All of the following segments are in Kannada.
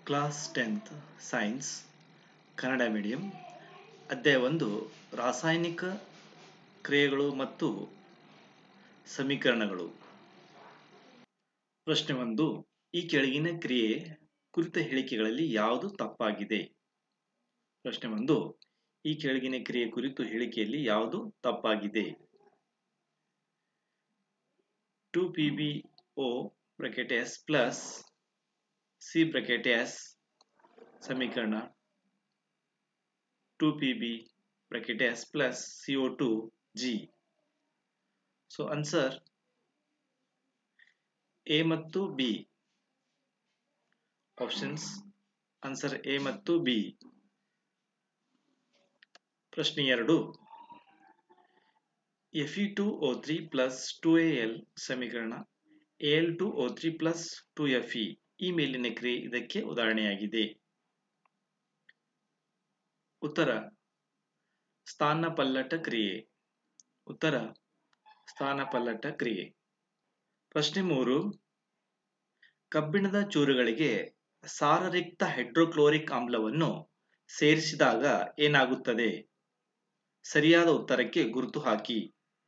Class tenth science Kannada medium ಅಧ್ಯಾಯ ಒಂದು ರಾಸಾಯನಿಕ ಕ್ರಿಯೆಗಳು ಮತ್ತು ಸಮೀಕರಣಗಳು ಪ್ರಶ್ನೆ ಒಂದು ಈ ಕೆಳಗಿನ ಕ್ರಿಯೆ ಕುರಿತ ಹೇಳಿಕೆಗಳಲ್ಲಿ ಯಾವುದು ತಪ್ಪಾಗಿದೆ ಪ್ರಶ್ನೆ ಒಂದು ಈ ಕೆಳಗಿನ ಕ್ರಿಯೆ ಕುರಿತು ಹೇಳಿಕೆಯಲ್ಲಿ ಯಾವುದು ತಪ್ಪಾಗಿದೆ two P B O bracket S plus C bracket S ಸಮೀಕರಣ two P B bracket S plus C O two G so answer A ಮತ್ತು ಬಿ ಆಪ್ಷನ್ಸ್ ಆನ್ಸರ್ ಎ ಮತ್ತು ಬಿ ಪ್ರಶ್ನೆ ಎರಡು F E two O three plus two A L ಸಮೀಕರಣ A L two O three plus two F E ಈ ಮೇಲಿನ ಕ್ರಿಯೆ ಇದಕ್ಕೆ ಉದಾಹರಣೆಯಾಗಿದೆ ಉತ್ತರ ಸ್ಥಾನಪಲ್ಲಟ ಕ್ರಿಯೆ ಉತ್ತರ ಸ್ಥಾನಪಲ್ಲಟ ಕ್ರಿಯೆ ಪ್ರಶ್ನೆ ಮೂರು ಕಬ್ಬಿಣದ ಚೂರುಗಳಿಗೆ ಸಾರರಿಕ್ತ ಹೈಡ್ರೋಕ್ಲೋರಿಕ್ ಆಮ್ಲವನ್ನು ಸೇರಿಸಿದಾಗ ಏನಾಗುತ್ತದೆ ಸರಿಯಾದ ಉತ್ತರಕ್ಕೆ ಗುರುತು ಹಾಕಿ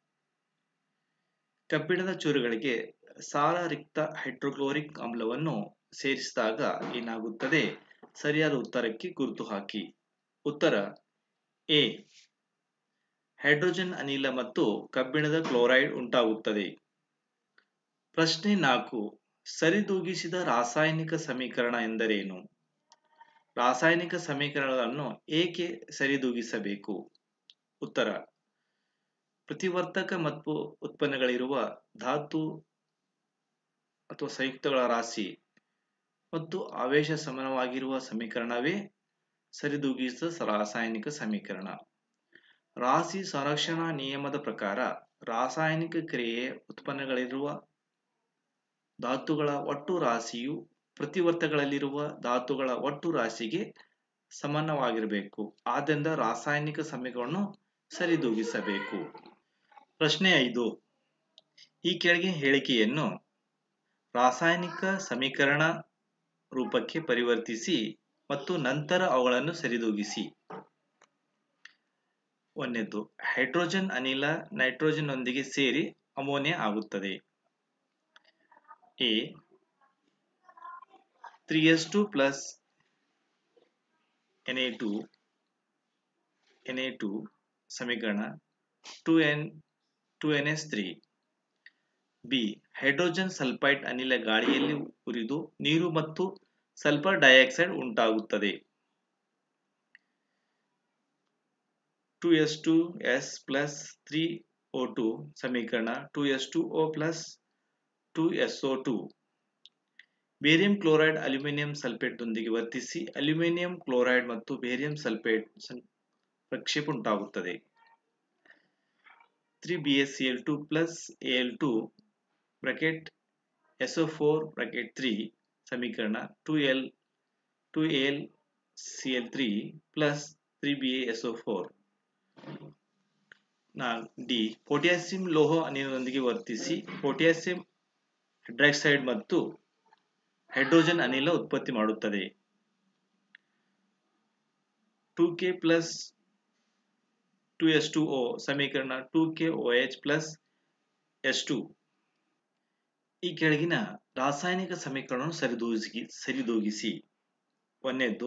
ಕಬ್ಬಿಣದ ಚೂರುಗಳಿಗೆ ಸಾರರಿಕ್ತ ಹೈಡ್ರೋಕ್ಲೋರಿಕ್ ಆಮ್ಲವನ್ನು ಸೇರಿಸಿದಾಗ ಏನಾಗುತ್ತದೆ ಸರಿಯಾದ ಉತ್ತರಕ್ಕೆ ಗುರುತು ಹಾಕಿ ಉತ್ತರ ಎ ಹೈಡ್ರೋಜನ್ ಅನಿಲ ಮತ್ತು ಕಬ್ಬಿಣದ ಕ್ಲೋರೈಡ್ ಉಂಟಾಗುತ್ತದೆ ಪ್ರಶ್ನೆ ನಾಲ್ಕು ಸರಿದೂಗಿಸಿದ ರಾಸಾಯನಿಕ ಸಮೀಕರಣ ಎಂದರೇನು ರಾಸಾಯನಿಕ ಸಮೀಕರಣಗಳನ್ನು ಏಕೆ ಸರಿದೂಗಿಸಬೇಕು ಉತ್ತರ ಪ್ರತಿವರ್ತಕ ಮತ್ತು ಉತ್ಪನ್ನಗಳಿರುವ ಧಾತು ಅಥವಾ ಸಂಯುಕ್ತಗಳ ರಾಶಿ ಮತ್ತು ಆವೇಶ ಸಮಾನವಾಗಿರುವ ಸಮೀಕರಣವೇ ಸರಿದೂಗಿಸಿದ ರಾಸಾಯನಿಕ ಸಮೀಕರಣ ರಾಶಿ ಸಂರಕ್ಷಣಾ ನಿಯಮದ ಪ್ರಕಾರ ರಾಸಾಯನಿಕ ಕ್ರಿಯೆಯ ಉತ್ಪನ್ನಗಳಿರುವ ಧಾತುಗಳ ಒಟ್ಟು ರಾಶಿಯು ಪ್ರತಿವರ್ತಕಗಳಲ್ಲಿರುವ ಧಾತುಗಳ ಒಟ್ಟು ರಾಶಿಗೆ ಸಮಾನವಾಗಿರಬೇಕು ಆದ್ದರಿಂದ ರಾಸಾಯನಿಕ ಸಮೀಕರಣವನ್ನು ಸರಿದೂಗಿಸಬೇಕು ಪ್ರಶ್ನೆ ಐದು ಈ ಕೆಳಗೆ ಹೇಳಿಕೆಯನ್ನು ರಾಸಾಯನಿಕ ಸಮೀಕರಣ ರೂಪಕ್ಕೆ ಪರಿವರ್ತಿಸಿ ಮತ್ತು ನಂತರ ಅವುಗಳನ್ನು ಸರಿದೂಗಿಸಿ ಒಂದನೇದ್ದು ಹೈಡ್ರೋಜನ್ ಅನಿಲ ನೈಟ್ರೋಜನ್ ನೊಂದಿಗೆ ಸೇರಿ ಅಮೋನಿಯಾ ಆಗುತ್ತದೆ A three S two plus N A two N A two ಸಮೀಕರಣ two N two N S three B hydrogen sulphide ಅನಿಲ ಗಾಳಿಯಲ್ಲಿ ಉರಿದು ನೀರು ಮತ್ತು ಸಲ್ಫರ್ ಡೈಆಕ್ಸೈಡ್ ಉಂಟಾಗುತ್ತದೆ two S two S plus three O two ಸಮೀಕರಣ two S two O plus two S O two barium chloride aluminium ಸಲ್ಫೇಟ್ನೊಂದಿಗೆ ವರ್ತಿಸಿ ಅಲ್ಯೂಮಿನಿಯಂ ಕ್ಲೋರೈಡ್ ಮತ್ತು ಬೇರಿಯಂ ಸಲ್ಫೇಟ್ ಪ್ರಕ್ಷೇಪ ಉಂಟಾಗುತ್ತದೆ three B S C L two plus A L two bracket S O four bracket three ಸಮೀಕರಣ two L two L C L three plus three B S O four D potassium ಲೋಹ ಅನಿಲದೊಂದಿಗೆ ವರ್ತಿಸಿ ಪೊಟ್ಯಾಸಿಯಂ ಹೈಡ್ರಾಕ್ಸೈಡ್ ಮತ್ತು ಹೈಡ್ರೋಜನ್ ಅನಿಲ ಉತ್ಪತ್ತಿ ಮಾಡುತ್ತದೆ two K plus two S two O ಸಮೀಕರಣ two K O H plus S two ಈ ಕೆಳಗಿನ ರಾಸಾಯನಿಕ ಸಮೀಕರಣವನ್ನು ಸರಿದೂಗಿಸಿ ಸರಿದೂಗಿಸಿ ಒಂದನೇದ್ದು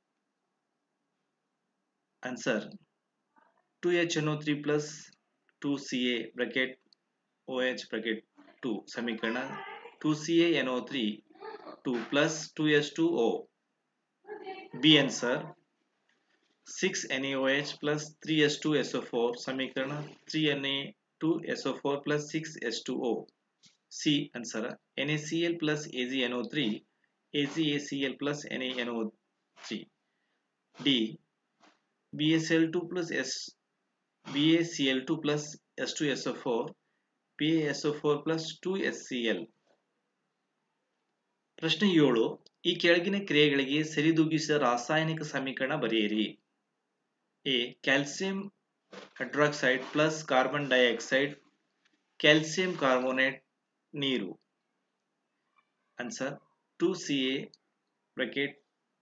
answer two H N three plus two C A bracket O H bracket two ಸಮೀಕರಣ two C A N O three two plus two S two O B answer six N A O H plus three S two S O four ಸಮೀಕರಣ three N A two S O four plus six S two O C answer N A C L plus A G N O three A C A C L plus N A N O three D B S L two plus S B A C L two plus S two S O four B A S O four plus two S C L ಪ್ರಶ್ನೆ ಏಳು ಈ ಕೆಳಗಿನ ಕ್ರಿಯೆಗಳಿಗೆ ಸರಿದೂಗಿಸಿದ ರಾಸಾಯನಿಕ ಸಮೀಕರಣ ಬರೆಯಿರಿ A calcium hydroxide plus carbon dioxide calcium carbonate ನೀರು answer two C A bracket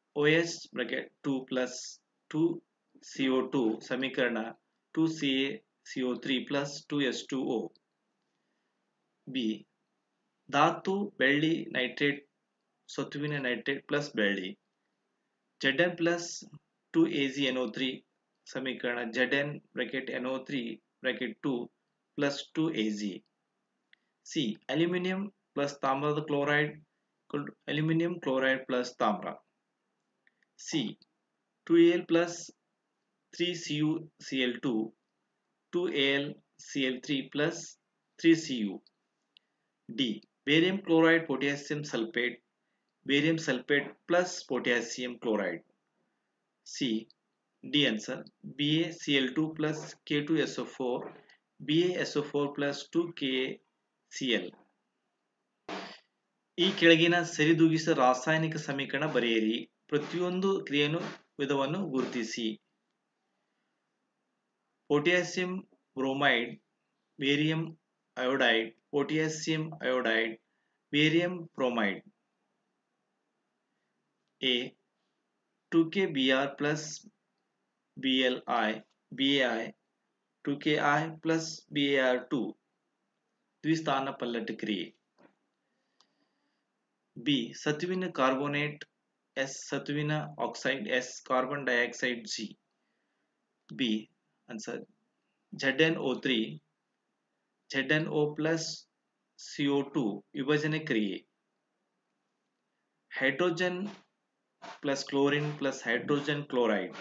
O H bracket two plus two C O two ಸಮೀಕರಣ two C A C O three plus two S two O B ಧಾತು ಬೆಳ್ಳಿ ನೈಟ್ರೇಟ್ ಸತುವಿನ ನೈಟ್ರೇಟ್ ಪ್ಲಸ್ ಬೆಳ್ಳಿ Z N plus two A G N O three ಸಮೀಕರಣ Z N bracket N O three bracket two plus two A G C aluminium plus ತಾಮ್ರದ ಕ್ಲೋರೈಡ್ ಅಲ್ಯೂಮಿನಿಯಂ ಕ್ಲೋರೈಡ್ ಪ್ಲಸ್ ತಾಮ್ರ C two L plus three C U C L two two L C L three plus three C U D barium chloride potassium sulphate barium sulphate plus potassium chloride C D answer B A C L two plus K two S O four B A S O four plus two K C L ಈ ಕೆಳಗಿನ ಸರಿದೂಗಿಸ ರಾಸಾಯನಿಕ ಸಮೀಕರಣ ಬರೆಯಿರಿ ಪ್ರತಿಯೊಂದು ಕ್ರಿಯೆಯನ್ನು ವಿಧವನ್ನು ಗುರುತಿಸಿ potassium bromide barium iodide potassium iodide barium bromide A 2kBr plus BLI BAI 2KI plus BAR2 ದ್ವಿಸ್ಥಾನ ಪಲ್ಲಟ ಕ್ರಿಯೆ ಬಿ ಸತುವಿನ ಕಾರ್ಬೋನೇಟ್ ಎಸ್ ಸತುವಿನ oxide S carbon dioxide G B answer Z N O three Z N O plus CO two ವಿಭಜನೆ ಕ್ರಿಯೆ hydrogen plus chlorine plus hydrogen chloride.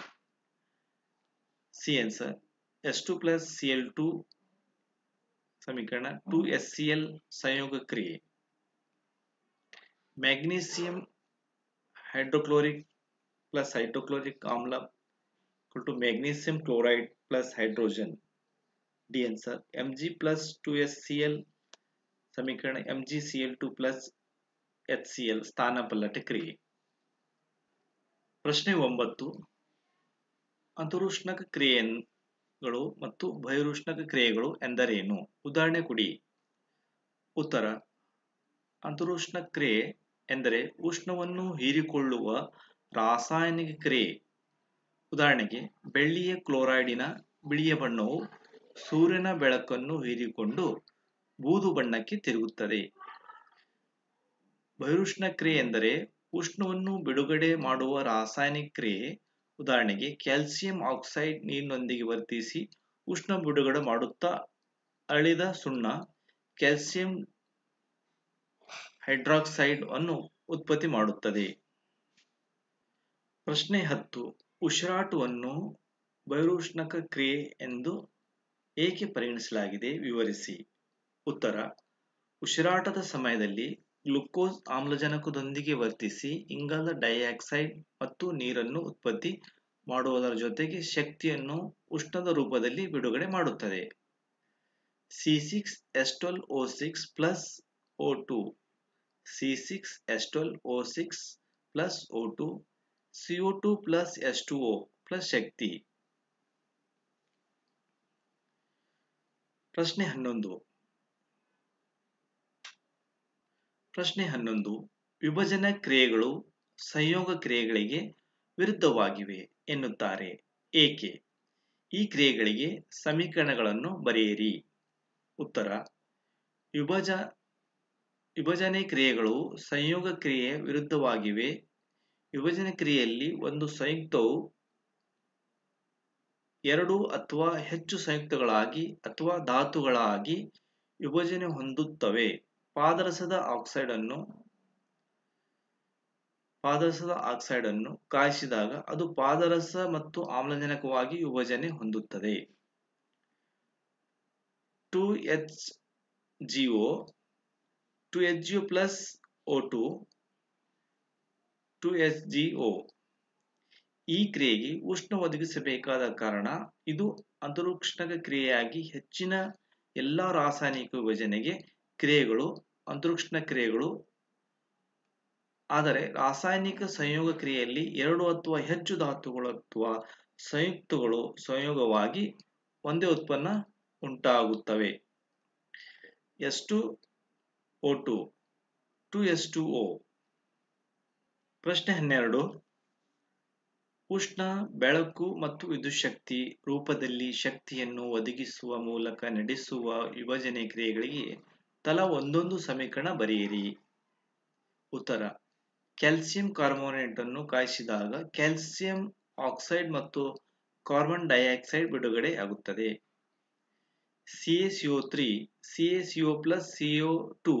C answer S2 plus Cl2 ಸಮೀಕರಣ 2SCl ಸಂಯೋಗ ಕ್ರಿಯೆ ಮ್ಯಾಗ್ನೀಸಿಯಂ ಹೈಡ್ರೋಕ್ಲೋರಿಕ್ ಪ್ಲಸ್ ಹೈಡ್ರೋಕ್ಲೋರಿಕ್ ಆಮ್ಲ two magnesium chloride plus hydrogen D answer Mg plus 2SCl ಸಮೀಕರಣ MgCl2 ಪ್ಲಸ್ HCl ಸ್ಥಾನ ಪಲ್ಲಟ ಕ್ರಿಯೆ ಪ್ರಶ್ನೆ ಒಂಬತ್ತು ಅಂತರುಷ್ಣಕ ಕ್ರಿಯೆಗಳು ಮತ್ತು ಬಹಿರುಷ್ಣಕ ಕ್ರಿಯೆಗಳು ಎಂದರೇನು ಉದಾಹರಣೆ ಕೊಡಿ ಉತ್ತರ ಅಂತರುಷ್ಣ ಕ್ರಿಯೆ ಎಂದರೆ ಉಷ್ಣವನ್ನು ಹೀರಿಕೊಳ್ಳುವ ರಾಸಾಯನಿಕ ಕ್ರಿಯೆ ಉದಾಹರಣೆಗೆ ಬೆಳ್ಳಿಯ ಕ್ಲೋರೈಡಿನ ಬಿಳಿಯ ಬಣ್ಣವು ಸೂರ್ಯನ ಬೆಳಕನ್ನು ಹೀರಿಕೊಂಡು ಬೂದು ಬಣ್ಣಕ್ಕೆ ತಿರುಗುತ್ತದೆ ಬಹಿರುಷ್ಣ ಕ್ರಿಯೆ ಎಂದರೆ ಉಷ್ಣವನ್ನು ಬಿಡುಗಡೆ ಮಾಡುವ ರಾಸಾಯನಿಕ ಕ್ರಿಯೆ ಉದಾಹರಣೆಗೆ ಕ್ಯಾಲ್ಸಿಯಂ ಆಕ್ಸೈಡ್ ನೀರಿನೊಂದಿಗೆ ವರ್ತಿಸಿ ಉಷ್ಣ ಬಿಡುಗಡೆ ಮಾಡುತ್ತಾ ಅಳಿದ ಸುಣ್ಣ ಕ್ಯಾಲ್ಸಿಯಂ ಹೈಡ್ರಾಕ್ಸೈಡ್ ಅನ್ನು ಉತ್ಪತ್ತಿ ಮಾಡುತ್ತದೆ ಪ್ರಶ್ನೆ ಹತ್ತು ಉಸಿರಾಟವನ್ನು ಬಹಿರುಷ್ಣಕ ಕ್ರಿಯೆ ಎಂದು ಏಕೆ ಪರಿಗಣಿಸಲಾಗಿದೆ ವಿವರಿಸಿ ಉತ್ತರ ಉಸಿರಾಟದ ಸಮಯದಲ್ಲಿ ಗ್ಲುಕೋಸ್ ಆಮ್ಲಜನಕದೊಂದಿಗೆ ವರ್ತಿಸಿ ಇಂಗಾಲ ಡೈಆಕ್ಸೈಡ್ ಮತ್ತು ನೀರನ್ನು ಉತ್ಪತ್ತಿ ಮಾಡುವುದರ ಜೊತೆಗೆ ಶಕ್ತಿಯನ್ನು ಉಷ್ಣದ ರೂಪದಲ್ಲಿ ಬಿಡುಗಡೆ ಮಾಡುತ್ತದೆ C six S twelve O six plus O two C six S twelve O six plus O two CO two plus S two O plus ಶಕ್ತಿ ಪ್ರಶ್ನೆ ಹನ್ನೊಂದು ಪ್ರಶ್ನೆ ಹನ್ನೊಂದು ವಿಭಜನ ಕ್ರಿಯೆಗಳು ಸಂಯೋಗ ಕ್ರಿಯೆಗಳಿಗೆ ವಿರುದ್ಧವಾಗಿವೆ ಎನ್ನುತ್ತಾರೆ ಏಕೆ ಈ ಕ್ರಿಯೆಗಳಿಗೆ ಸಮೀಕರಣಗಳನ್ನು ಬರೆಯಿರಿ ಉತ್ತರ ವಿಭಜ ವಿಭಜನೆ ಕ್ರಿಯೆಗಳು ಸಂಯೋಗ ಕ್ರಿಯೆಯ ವಿರುದ್ಧವಾಗಿವೆ ವಿಭಜನೆ ಕ್ರಿಯೆಯಲ್ಲಿ ಒಂದು ಸಂಯುಕ್ತವು ಎರಡು ಅಥವಾ ಹೆಚ್ಚು ಸಂಯುಕ್ತಗಳಾಗಿ ಅಥವಾ ಧಾತುಗಳಾಗಿ ವಿಭಜನೆ ಹೊಂದುತ್ತವೆ ಪಾದರಸದ ಆಕ್ಸೈಡ್ ಅನ್ನು ಪಾದರಸದ ಆಕ್ಸೈಡ್ ಅನ್ನು ಕಾಯಿಸಿದಾಗ ಅದು ಪಾದರಸ ಮತ್ತು ಆಮ್ಲಜನಕವಾಗಿ ವಿಭಜನೆ ಹೊಂದುತ್ತದೆ two H G O two H G O plus O two two S G O ಈ ಕ್ರಿಯೆಗೆ ಉಷ್ಣ ಒದಗಿಸಬೇಕಾದ ಕಾರಣ ಇದು ಅಂತರುಕ್ಷಣಕ ಕ್ರಿಯೆಯಾಗಿ ಹೆಚ್ಚಿನ ಎಲ್ಲ ರಾಸಾಯನಿಕ ವಿಭಜನೆಗೆ ಕ್ರಿಯೆಗಳು ಅಂತರುಕ್ಷಣ ಕ್ರಿಯೆಗಳು ಆದರೆ ರಾಸಾಯನಿಕ ಸಂಯೋಗ ಕ್ರಿಯೆಯಲ್ಲಿ ಎರಡು ಅಥವಾ ಹೆಚ್ಚು ಧಾತುಗಳು ಅಥವಾ ಸಂಯುಕ್ತಗಳು ಸಂಯೋಗವಾಗಿ ಒಂದೇ ಉತ್ಪನ್ನ ಉಂಟಾಗುತ್ತವೆ S two O two two S two O ಪ್ರಶ್ನೆ ಹನ್ನೆರಡು ಉಷ್ಣ ಬೆಳಕು ಮತ್ತು ವಿದ್ಯುಚ್ಛಕ್ತಿ ರೂಪದಲ್ಲಿ ಶಕ್ತಿಯನ್ನು ಒದಗಿಸುವ ಮೂಲಕ ನಡೆಸುವ ವಿಭಜನೆ ಕ್ರಿಯೆಗಳಿಗೆ ತಲಾ ಒಂದೊಂದು ಸಮೀಕರಣ ಬರೆಯಿರಿ ಉತ್ತರ ಕ್ಯಾಲ್ಸಿಯಂ ಕಾರ್ಬೋನೇಟ್ ಅನ್ನು ಕಾಯಿಸಿದಾಗ ಕ್ಯಾಲ್ಸಿಯಂ ಆಕ್ಸೈಡ್ ಮತ್ತು ಕಾರ್ಬನ್ ಡೈಆಕ್ಸೈಡ್ ಬಿಡುಗಡೆ ಆಗುತ್ತದೆ CaCO3 CaCO plus CO2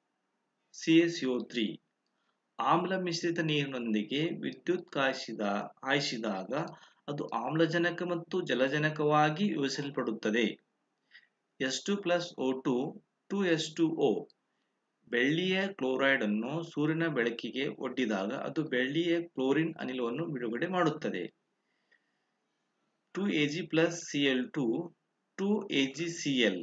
CaCO3 ಆಮ್ಲ ಮಿಶ್ರಿತ ನೀರಿನೊಂದಿಗೆ ವಿದ್ಯುತ್ ಕಾಯಿಸಿದ ಹಾಯಿಸಿದಾಗ ಅದು ಆಮ್ಲಜನಕ ಮತ್ತು ಜಲಜನಕವಾಗಿ ವಿಭಜಿಸಲ್ಪಡುತ್ತದೆ S2 ಪ್ಲಸ್ O2 2S2O ಬೆಳ್ಳಿಯ ಕ್ಲೋರೈಡ್ ಅನ್ನು ಸೂರ್ಯನ ಬೆಳಕಿಗೆ ಒಡ್ಡಿದಾಗ ಅದು ಬೆಳ್ಳಿಯ ಕ್ಲೋರಿನ್ ಅನಿಲವನ್ನು ಬಿಡುಗಡೆ ಮಾಡುತ್ತದೆ 2Ag ಪ್ಲಸ್ Cl2 2AgCl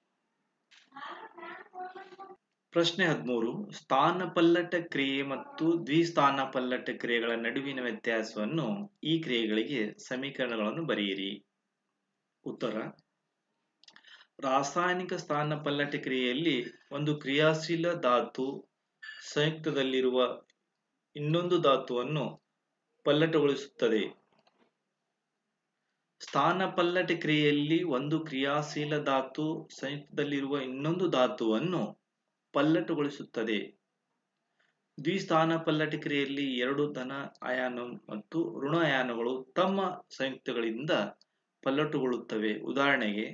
ಪ್ರಶ್ನೆ ಹದಿಮೂರು ಸ್ಥಾನಪಲ್ಲಟ ಕ್ರಿಯೆ ಮತ್ತು ದ್ವಿಸ್ಥಾನಪಲ್ಲಟ ಕ್ರಿಯೆಗಳ ನಡುವಿನ ವ್ಯತ್ಯಾಸವನ್ನು ಈ ಕ್ರಿಯೆಗಳಿಗೆ ಸಮೀಕರಣಗಳನ್ನು ಬರೆಯಿರಿ ಉತ್ತರ ರಾಸಾಯನಿಕ ಸ್ಥಾನಪಲ್ಲಟ ಕ್ರಿಯೆಯಲ್ಲಿ ಒಂದು ಕ್ರಿಯಾಶೀಲ ಧಾತು ಸಂಯುಕ್ತದಲ್ಲಿರುವ ಇನ್ನೊಂದು ಧಾತುವನ್ನು ಪಲ್ಲಟಗೊಳಿಸುತ್ತದೆ ಸ್ಥಾನಪಲ್ಲಟ ಕ್ರಿಯೆಯಲ್ಲಿ ಒಂದು ಕ್ರಿಯಾಶೀಲ ಧಾತು ಸಂಯುಕ್ತದಲ್ಲಿರುವ ಇನ್ನೊಂದು ಧಾತುವನ್ನು ಪಲ್ಲಟಗೊಳಿಸುತ್ತದೆ ದ್ವಿಸ್ಥಾನಪಲ್ಲಟ ಕ್ರಿಯೆಯಲ್ಲಿ ಎರಡು ಧನ ಅಯಾನು ಮತ್ತು ಋಣ ಅಯಾನುಗಳು ತಮ್ಮ ಸಂಯುಕ್ತಗಳಿಂದ ಪಲ್ಲಟಗೊಳ್ಳುತ್ತವೆ ಉದಾಹರಣೆಗೆ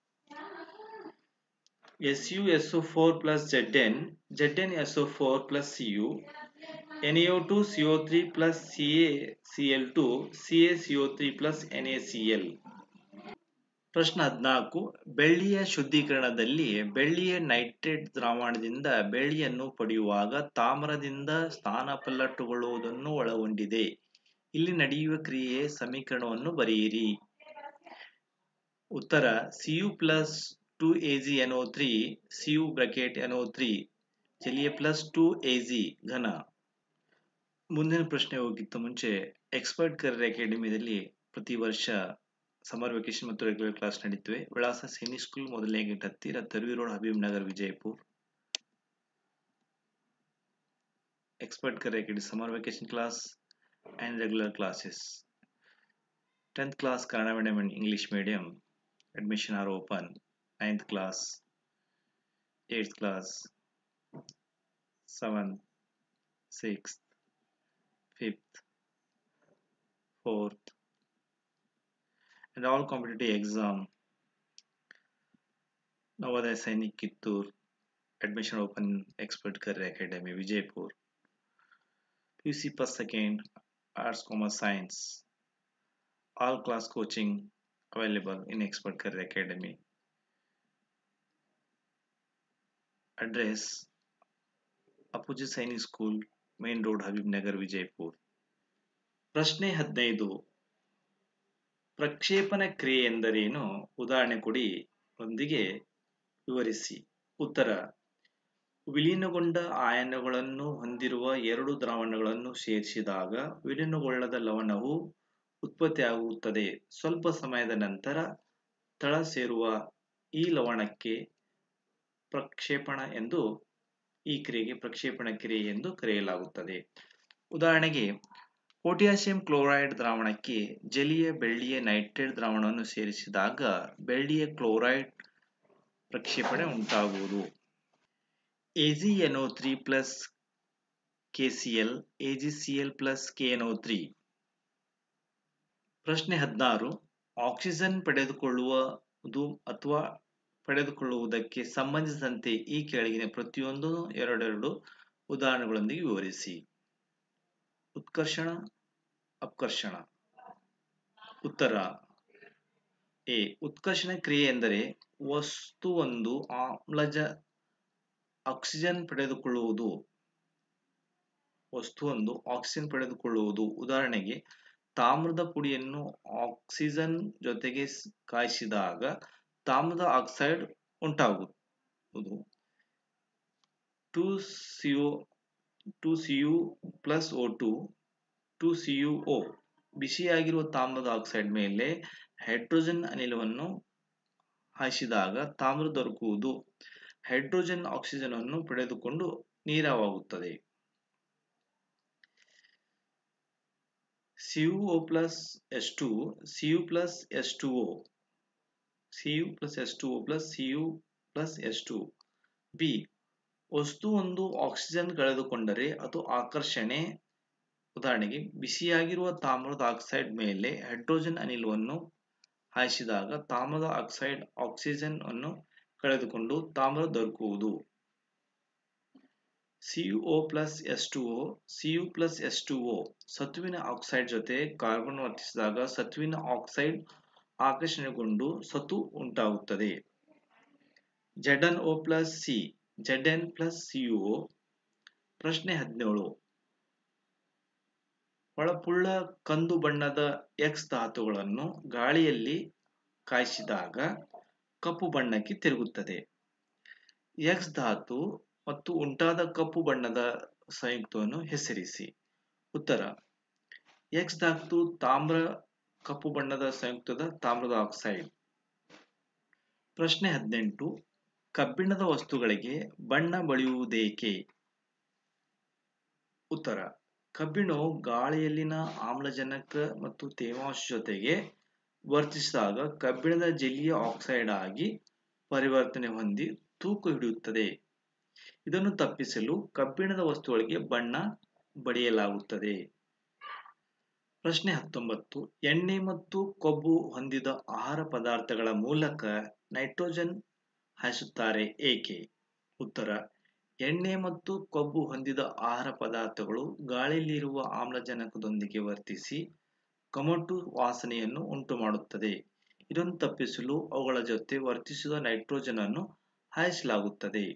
SuSO4 plus Zn, ZnSO4 plus Cu, NaO2 CO3 plus CaCl2, CaCO3 plus NaCl. ಪ್ರಶ್ನೆ ಹದಿನಾಲ್ಕು ಬೆಳ್ಳಿಯ ಶುದ್ಧೀಕರಣದಲ್ಲಿ ಬೆಳ್ಳಿಯ ನೈಟ್ರೇಟ್ ದ್ರಾವಣದಿಂದ ಬೆಳ್ಳಿಯನ್ನು ಪಡೆಯುವಾಗ ತಾಮ್ರದಿಂದ ಸ್ಥಾನಪಲ್ಲಟಗೊಳ್ಳುವುದನ್ನು ಒಳಗೊಂಡಿದೆ ಇಲ್ಲಿ ನಡೆಯುವ ಕ್ರಿಯೆಯ ಸಮೀಕರಣವನ್ನು ಬರೆಯಿರಿ ಉತ್ತರ Cu plus 2AgNO3 Cu bracket NO3 ಜಲೀಯ ಪ್ಲಸ್ 2Ag ಘನ ಮುಂದಿನ ಪ್ರಶ್ನೆ ಹೋಗಿತ್ತು ಮುಂಚೆ ಎಕ್ಸ್ಪರ್ಟ್ ಕರಿಯರ್ ಅಕಾಡೆಮಿಯಲ್ಲಿ ಪ್ರತಿ ವರ್ಷ ಸಮರ್ ವೆಕೇಶನ್ ಮತ್ತು ರೆಗ್ಯುಲರ್ ಕ್ಲಾಸ್ ನಡೀತವೆ ವಿಳಾಸ ಸೈನಿಕ್ ಸ್ಕೂಲ್ ಮೊದಲನೇ ಗೇಟ್ ಹತ್ತಿರ Torvi road Habib Nagar Vijayapur expert career academy summer vacation class and regular classes 10th class Kannada medium and English medium admission are open 9th class 8th class 7th 6th 5th 4th and all competitive exam Navodaya Sainik Kittur admission open expert career academy Vijaypur PC per second arts commerce science all class coaching available in expert career academy address ಅಪುಜಿ Sainik school main road Habib Nagar Vijayapur ಪ್ರಶ್ನೆ ಹದಿನೈದು ಪ್ರಕ್ಷೇಪಣ ಕ್ರಿಯೆ ಎಂದರೇನು ಉದಾಹರಣೆ ಕೊಡಿ ಒಂದಿಗೆ ವಿವರಿಸಿ ಉತ್ತರ ವಿಲೀನಗೊಂಡ ಆಯನಗಳನ್ನು ಹೊಂದಿರುವ ಎರಡು ದ್ರಾವಣಗಳನ್ನು ಸೇರಿಸಿದಾಗ ವಿಲೀನಗೊಳ್ಳದ ಲವಣವು ಉತ್ಪತ್ತಿಯಾಗುತ್ತದೆ ಸ್ವಲ್ಪ ಸಮಯದ ನಂತರ ತಳ ಸೇರುವ ಈ ಲವಣಕ್ಕೆ ಪ್ರಕ್ಷೇಪಣ ಎಂದು ಈ ಕ್ರಿಯೆಗೆ ಪ್ರಕ್ಷೇಪಣ ಕ್ರಿಯೆ ಎಂದು ಕರೆಯಲಾಗುತ್ತದೆ ಉದಾಹರಣೆಗೆ ಪೊಟ್ಯಾಸಿಯಂ ಕ್ಲೋರೈಡ್ ದ್ರಾವಣಕ್ಕೆ ಜಲೀಯ ಬೆಳ್ಳಿಯ ನೈಟ್ರೇಟ್ ದ್ರಾವಣವನ್ನು ಸೇರಿಸಿದಾಗ ಬೆಳ್ಳಿಯ ಕ್ಲೋರೈಡ್ ಪ್ರಕ್ಷೇಪಣೆ ಉಂಟಾಗುವುದು AgNO3 plus KCl AgCl plus KNO3 ಪ್ರಶ್ನೆ ಹದಿನಾರು ಆಕ್ಸಿಜನ್ ಪಡೆದುಕೊಳ್ಳುವುದು ಅಥವಾ ಪಡೆದುಕೊಳ್ಳುವುದಕ್ಕೆ ಸಂಬಂಧಿಸಿದಂತೆ ಈ ಕೆಳಗಿನ ಪ್ರತಿಯೊಂದು ಎರಡೆರಡು ಉದಾಹರಣೆಗಳೊಂದಿಗೆ ವಿವರಿಸಿ ಉತ್ಕರ್ಷಣ ಅಪ್ಕರ್ಷಣ ಉತ್ತರ ಎ ಉತ್ಕರ್ಷಣ ಕ್ರಿಯೆ ಎಂದರೆ ವಸ್ತುವೊಂದು ಆಮ್ಲಜ ಆಕ್ಸಿಜನ್ ಪಡೆದುಕೊಳ್ಳುವುದು ವಸ್ತುವೊಂದು ಆಕ್ಸಿಜನ್ ಪಡೆದುಕೊಳ್ಳುವುದು ಉದಾಹರಣೆಗೆ ತಾಮ್ರದ ಪುಡಿಯನ್ನು ಆಕ್ಸಿಜನ್ ಜೊತೆಗೆ ಕಾಯಿಸಿದಾಗ ತಾಮ್ರದ ಆಕ್ಸೈಡ್ ಉಂಟಾಗುವುದು ಟು ಸಿಒ ಟು ಸಿಯು plus O two two C U O ಬಿಸಿಯಾಗಿರುವ ತಾಮ್ರದ ಆಕ್ಸೈಡ್ ಮೇಲೆ ಹೈಡ್ರೋಜನ್ ಅನಿಲವನ್ನು ಹಾಯಿಸಿದಾಗ ತಾಮ್ರ ದೊರಕುವುದು ಹೈಡ್ರೋಜನ್ ಆಕ್ಸಿಜನ್ ಅನ್ನು ಪಡೆದುಕೊಂಡು ನೀರವಾಗುತ್ತದೆ CuO plus H2 Cu plus H2O Cu plus H2O plus Cu plus H2 B ವಸ್ತುವೊಂದು ಆಕ್ಸಿಜನ್ ಕಳೆದುಕೊಂಡರೆ ಅದು ಆಕರ್ಷಣೆ ಉದಾಹರಣೆಗೆ ಬಿಸಿಯಾಗಿರುವ ತಾಮ್ರದ ಆಕ್ಸೈಡ್ ಮೇಲೆ ಹೈಡ್ರೋಜನ್ ಅನಿಲವನ್ನು ಹಾಯಿಸಿದಾಗ ತಾಮ್ರದ ಆಕ್ಸೈಡ್ ಆಕ್ಸಿಜನ್ ಅನ್ನು ಕಳೆದುಕೊಂಡು ತಾಮ್ರ ದೊರಕುವುದು C U O plus S two O ಸಿಯು ಪ್ಲಸ್ ಎಸ್ ಟು ಒ ಸತುವಿನ ಆಕ್ಸೈಡ್ ಜೊತೆ ಕಾರ್ಬನ್ ವರ್ತಿಸಿದಾಗ ಸತುವಿನ ಆಕ್ಸೈಡ್ ಆಕರ್ಷಣೆಗೊಂಡು ಸತು ಉಂಟಾಗುತ್ತದೆ Z N O plus C Z N plus C U O ಪ್ರಶ್ನೆ ಹದಿನೇಳು ಹೊಳಪುಳ್ಳ ಕಂದು ಬಣ್ಣದ ಎಕ್ಸ್ ಧಾತುಗಳನ್ನು ಗಾಳಿಯಲ್ಲಿ ಕಾಯಿಸಿದಾಗ ಕಪ್ಪು ಬಣ್ಣಕ್ಕೆ ತಿರುಗುತ್ತದೆ ಎಕ್ಸ್ ಧಾತು ಮತ್ತು ಉಂಟಾದ ಕಪ್ಪು ಬಣ್ಣದ ಸಂಯುಕ್ತವನ್ನು ಹೆಸರಿಸಿ ಉತ್ತರ ಎಕ್ಸ್ ಧಾತು ತಾಮ್ರ ಕಪ್ಪು ಬಣ್ಣದ ಸಂಯುಕ್ತದ ತಾಮ್ರದ ಆಕ್ಸೈಡ್ ಪ್ರಶ್ನೆ ಹದಿನೆಂಟು ಕಬ್ಬಿಣದ ವಸ್ತುಗಳಿಗೆ ಬಣ್ಣ ಬಳಿಯುವುದೇಕೆ ಉತ್ತರ ಕಬ್ಬಿಣವು ಗಾಳಿಯಲ್ಲಿನ ಆಮ್ಲಜನಕ ಮತ್ತು ತೇವಾಂಶ ಜೊತೆಗೆ ವರ್ತಿಸಿದಾಗ ಕಬ್ಬಿಣದ ಜಲೀಯ ಆಕ್ಸೈಡ್ ಆಗಿ ಪರಿವರ್ತನೆ ಹೊಂದಿ ತೂಕ ಹಿಡಿಯುತ್ತದೆ ಇದನ್ನು ತಪ್ಪಿಸಲು ಕಬ್ಬಿಣದ ವಸ್ತುಗಳಿಗೆ ಬಣ್ಣ ಬಳಿಯಲಾಗುತ್ತದೆ ಪ್ರಶ್ನೆ ಹತ್ತೊಂಬತ್ತು ಎಣ್ಣೆ ಮತ್ತು ಕೊಬ್ಬು ಹೊಂದಿದ ಆಹಾರ ಪದಾರ್ಥಗಳ ಮೂಲಕ ನೈಟ್ರೋಜನ್ ಹಾಯಿಸುತ್ತಾರೆ ಏಕೆ ಉತ್ತರ ಎಣ್ಣೆ ಮತ್ತು ಕೊಬ್ಬು ಹೊಂದಿದ ಆಹಾರ ಪದಾರ್ಥಗಳು ಗಾಳಿಯಲ್ಲಿರುವ ಆಮ್ಲಜನಕದೊಂದಿಗೆ ವರ್ತಿಸಿ ಕಮಟು ವಾಸನೆಯನ್ನು ಉಂಟುಮಾಡುತ್ತದೆ ಇದನ್ನು ತಪ್ಪಿಸಲು ಅವುಗಳ ಜೊತೆ ವರ್ತಿಸಿದ ನೈಟ್ರೋಜನ್ ಅನ್ನು ಹಾಯಿಸಲಾಗುತ್ತದೆ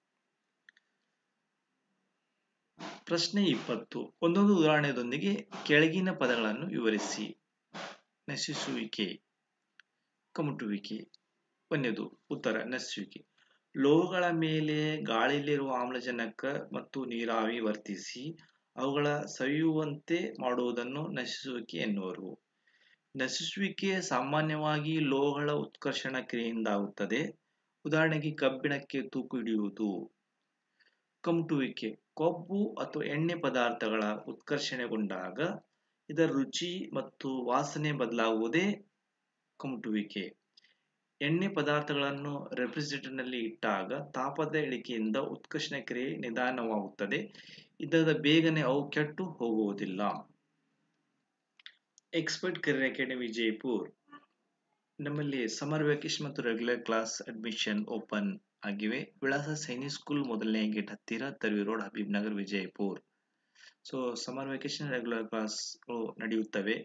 ಪ್ರಶ್ನೆ ಇಪ್ಪತ್ತು ಒಂದೊಂದು ಉದಾಹರಣೆಯೊಂದಿಗೆ ಕೆಳಗಿನ ಪದಗಳನ್ನು ವಿವರಿಸಿ ನಶಿಸುವಿಕೆ ಕಮಟುವಿಕೆ ಒಂದನೇದು ಉತ್ತರ ನಶಿಸುವಿಕೆ ಲೋಹಗಳ ಮೇಲೆ ಗಾಳಿಯಲ್ಲಿರುವ ಆಮ್ಲಜನಕ ಮತ್ತು ನೀರಾವಿ ವರ್ತಿಸಿ ಅವುಗಳ ಸವಿಯುವಂತೆ ಮಾಡುವುದನ್ನು ನಶಿಸುವಿಕೆ ಎನ್ನುವರು ನಶಿಸುವಿಕೆ ಸಾಮಾನ್ಯವಾಗಿ ಲೋಹಗಳ ಉತ್ಕರ್ಷಣ ಕ್ರಿಯೆಯಿಂದಾಗುತ್ತದೆ ಉದಾಹರಣೆಗೆ ಕಬ್ಬಿಣಕ್ಕೆ ತೂಕು ಹಿಡಿಯುವುದು ಕಮಟುವಿಕೆ ಕೊಬ್ಬು ಅಥವಾ ಎಣ್ಣೆ ಪದಾರ್ಥಗಳ ಉತ್ಕರ್ಷಣೆಗೊಂಡಾಗ ಇದರ ರುಚಿ ಮತ್ತು ವಾಸನೆ ಬದಲಾಗುವುದೇ ಕಮಟುವಿಕೆ ಎಣ್ಣೆ ಪದಾರ್ಥಗಳನ್ನು ರೆಫ್ರಿಜರೇಟರ್ನಲ್ಲಿ ಇಟ್ಟಾಗ ತಾಪದ ಇಳಿಕೆಯಿಂದ ಉತ್ಕರ್ಷಣ ಕ್ರಿಯೆ ನಿಧಾನವಾಗುತ್ತದೆ ಇದರ ಬೇಗನೆ ಅವು ಕೆಟ್ಟು ಹೋಗುವುದಿಲ್ಲ ಎಕ್ಸ್ಪರ್ಟ್ ಕರಿಯರ್ ಅಕಾಡೆಮಿ ವಿಜಯಪುರ್ ನಮ್ಮಲ್ಲಿ ಸಮರ್ ವೆಕೇಶನ್ ಮತ್ತು ರೆಗ್ಯುಲರ್ ಕ್ಲಾಸ್ ಅಡ್ಮಿಷನ್ ಓಪನ್ ಆಗಿವೆ ವಿಳಾಸ ಸೈನಿಕ್ ಸ್ಕೂಲ್ ಮೊದಲನೇ ಗೇಟ್ ಹತ್ತಿರ Torvi road Habib Nagar Vijayapur so summer vacation regular ಕ್ಲಾಸ್ಗಳು ನಡೆಯುತ್ತವೆ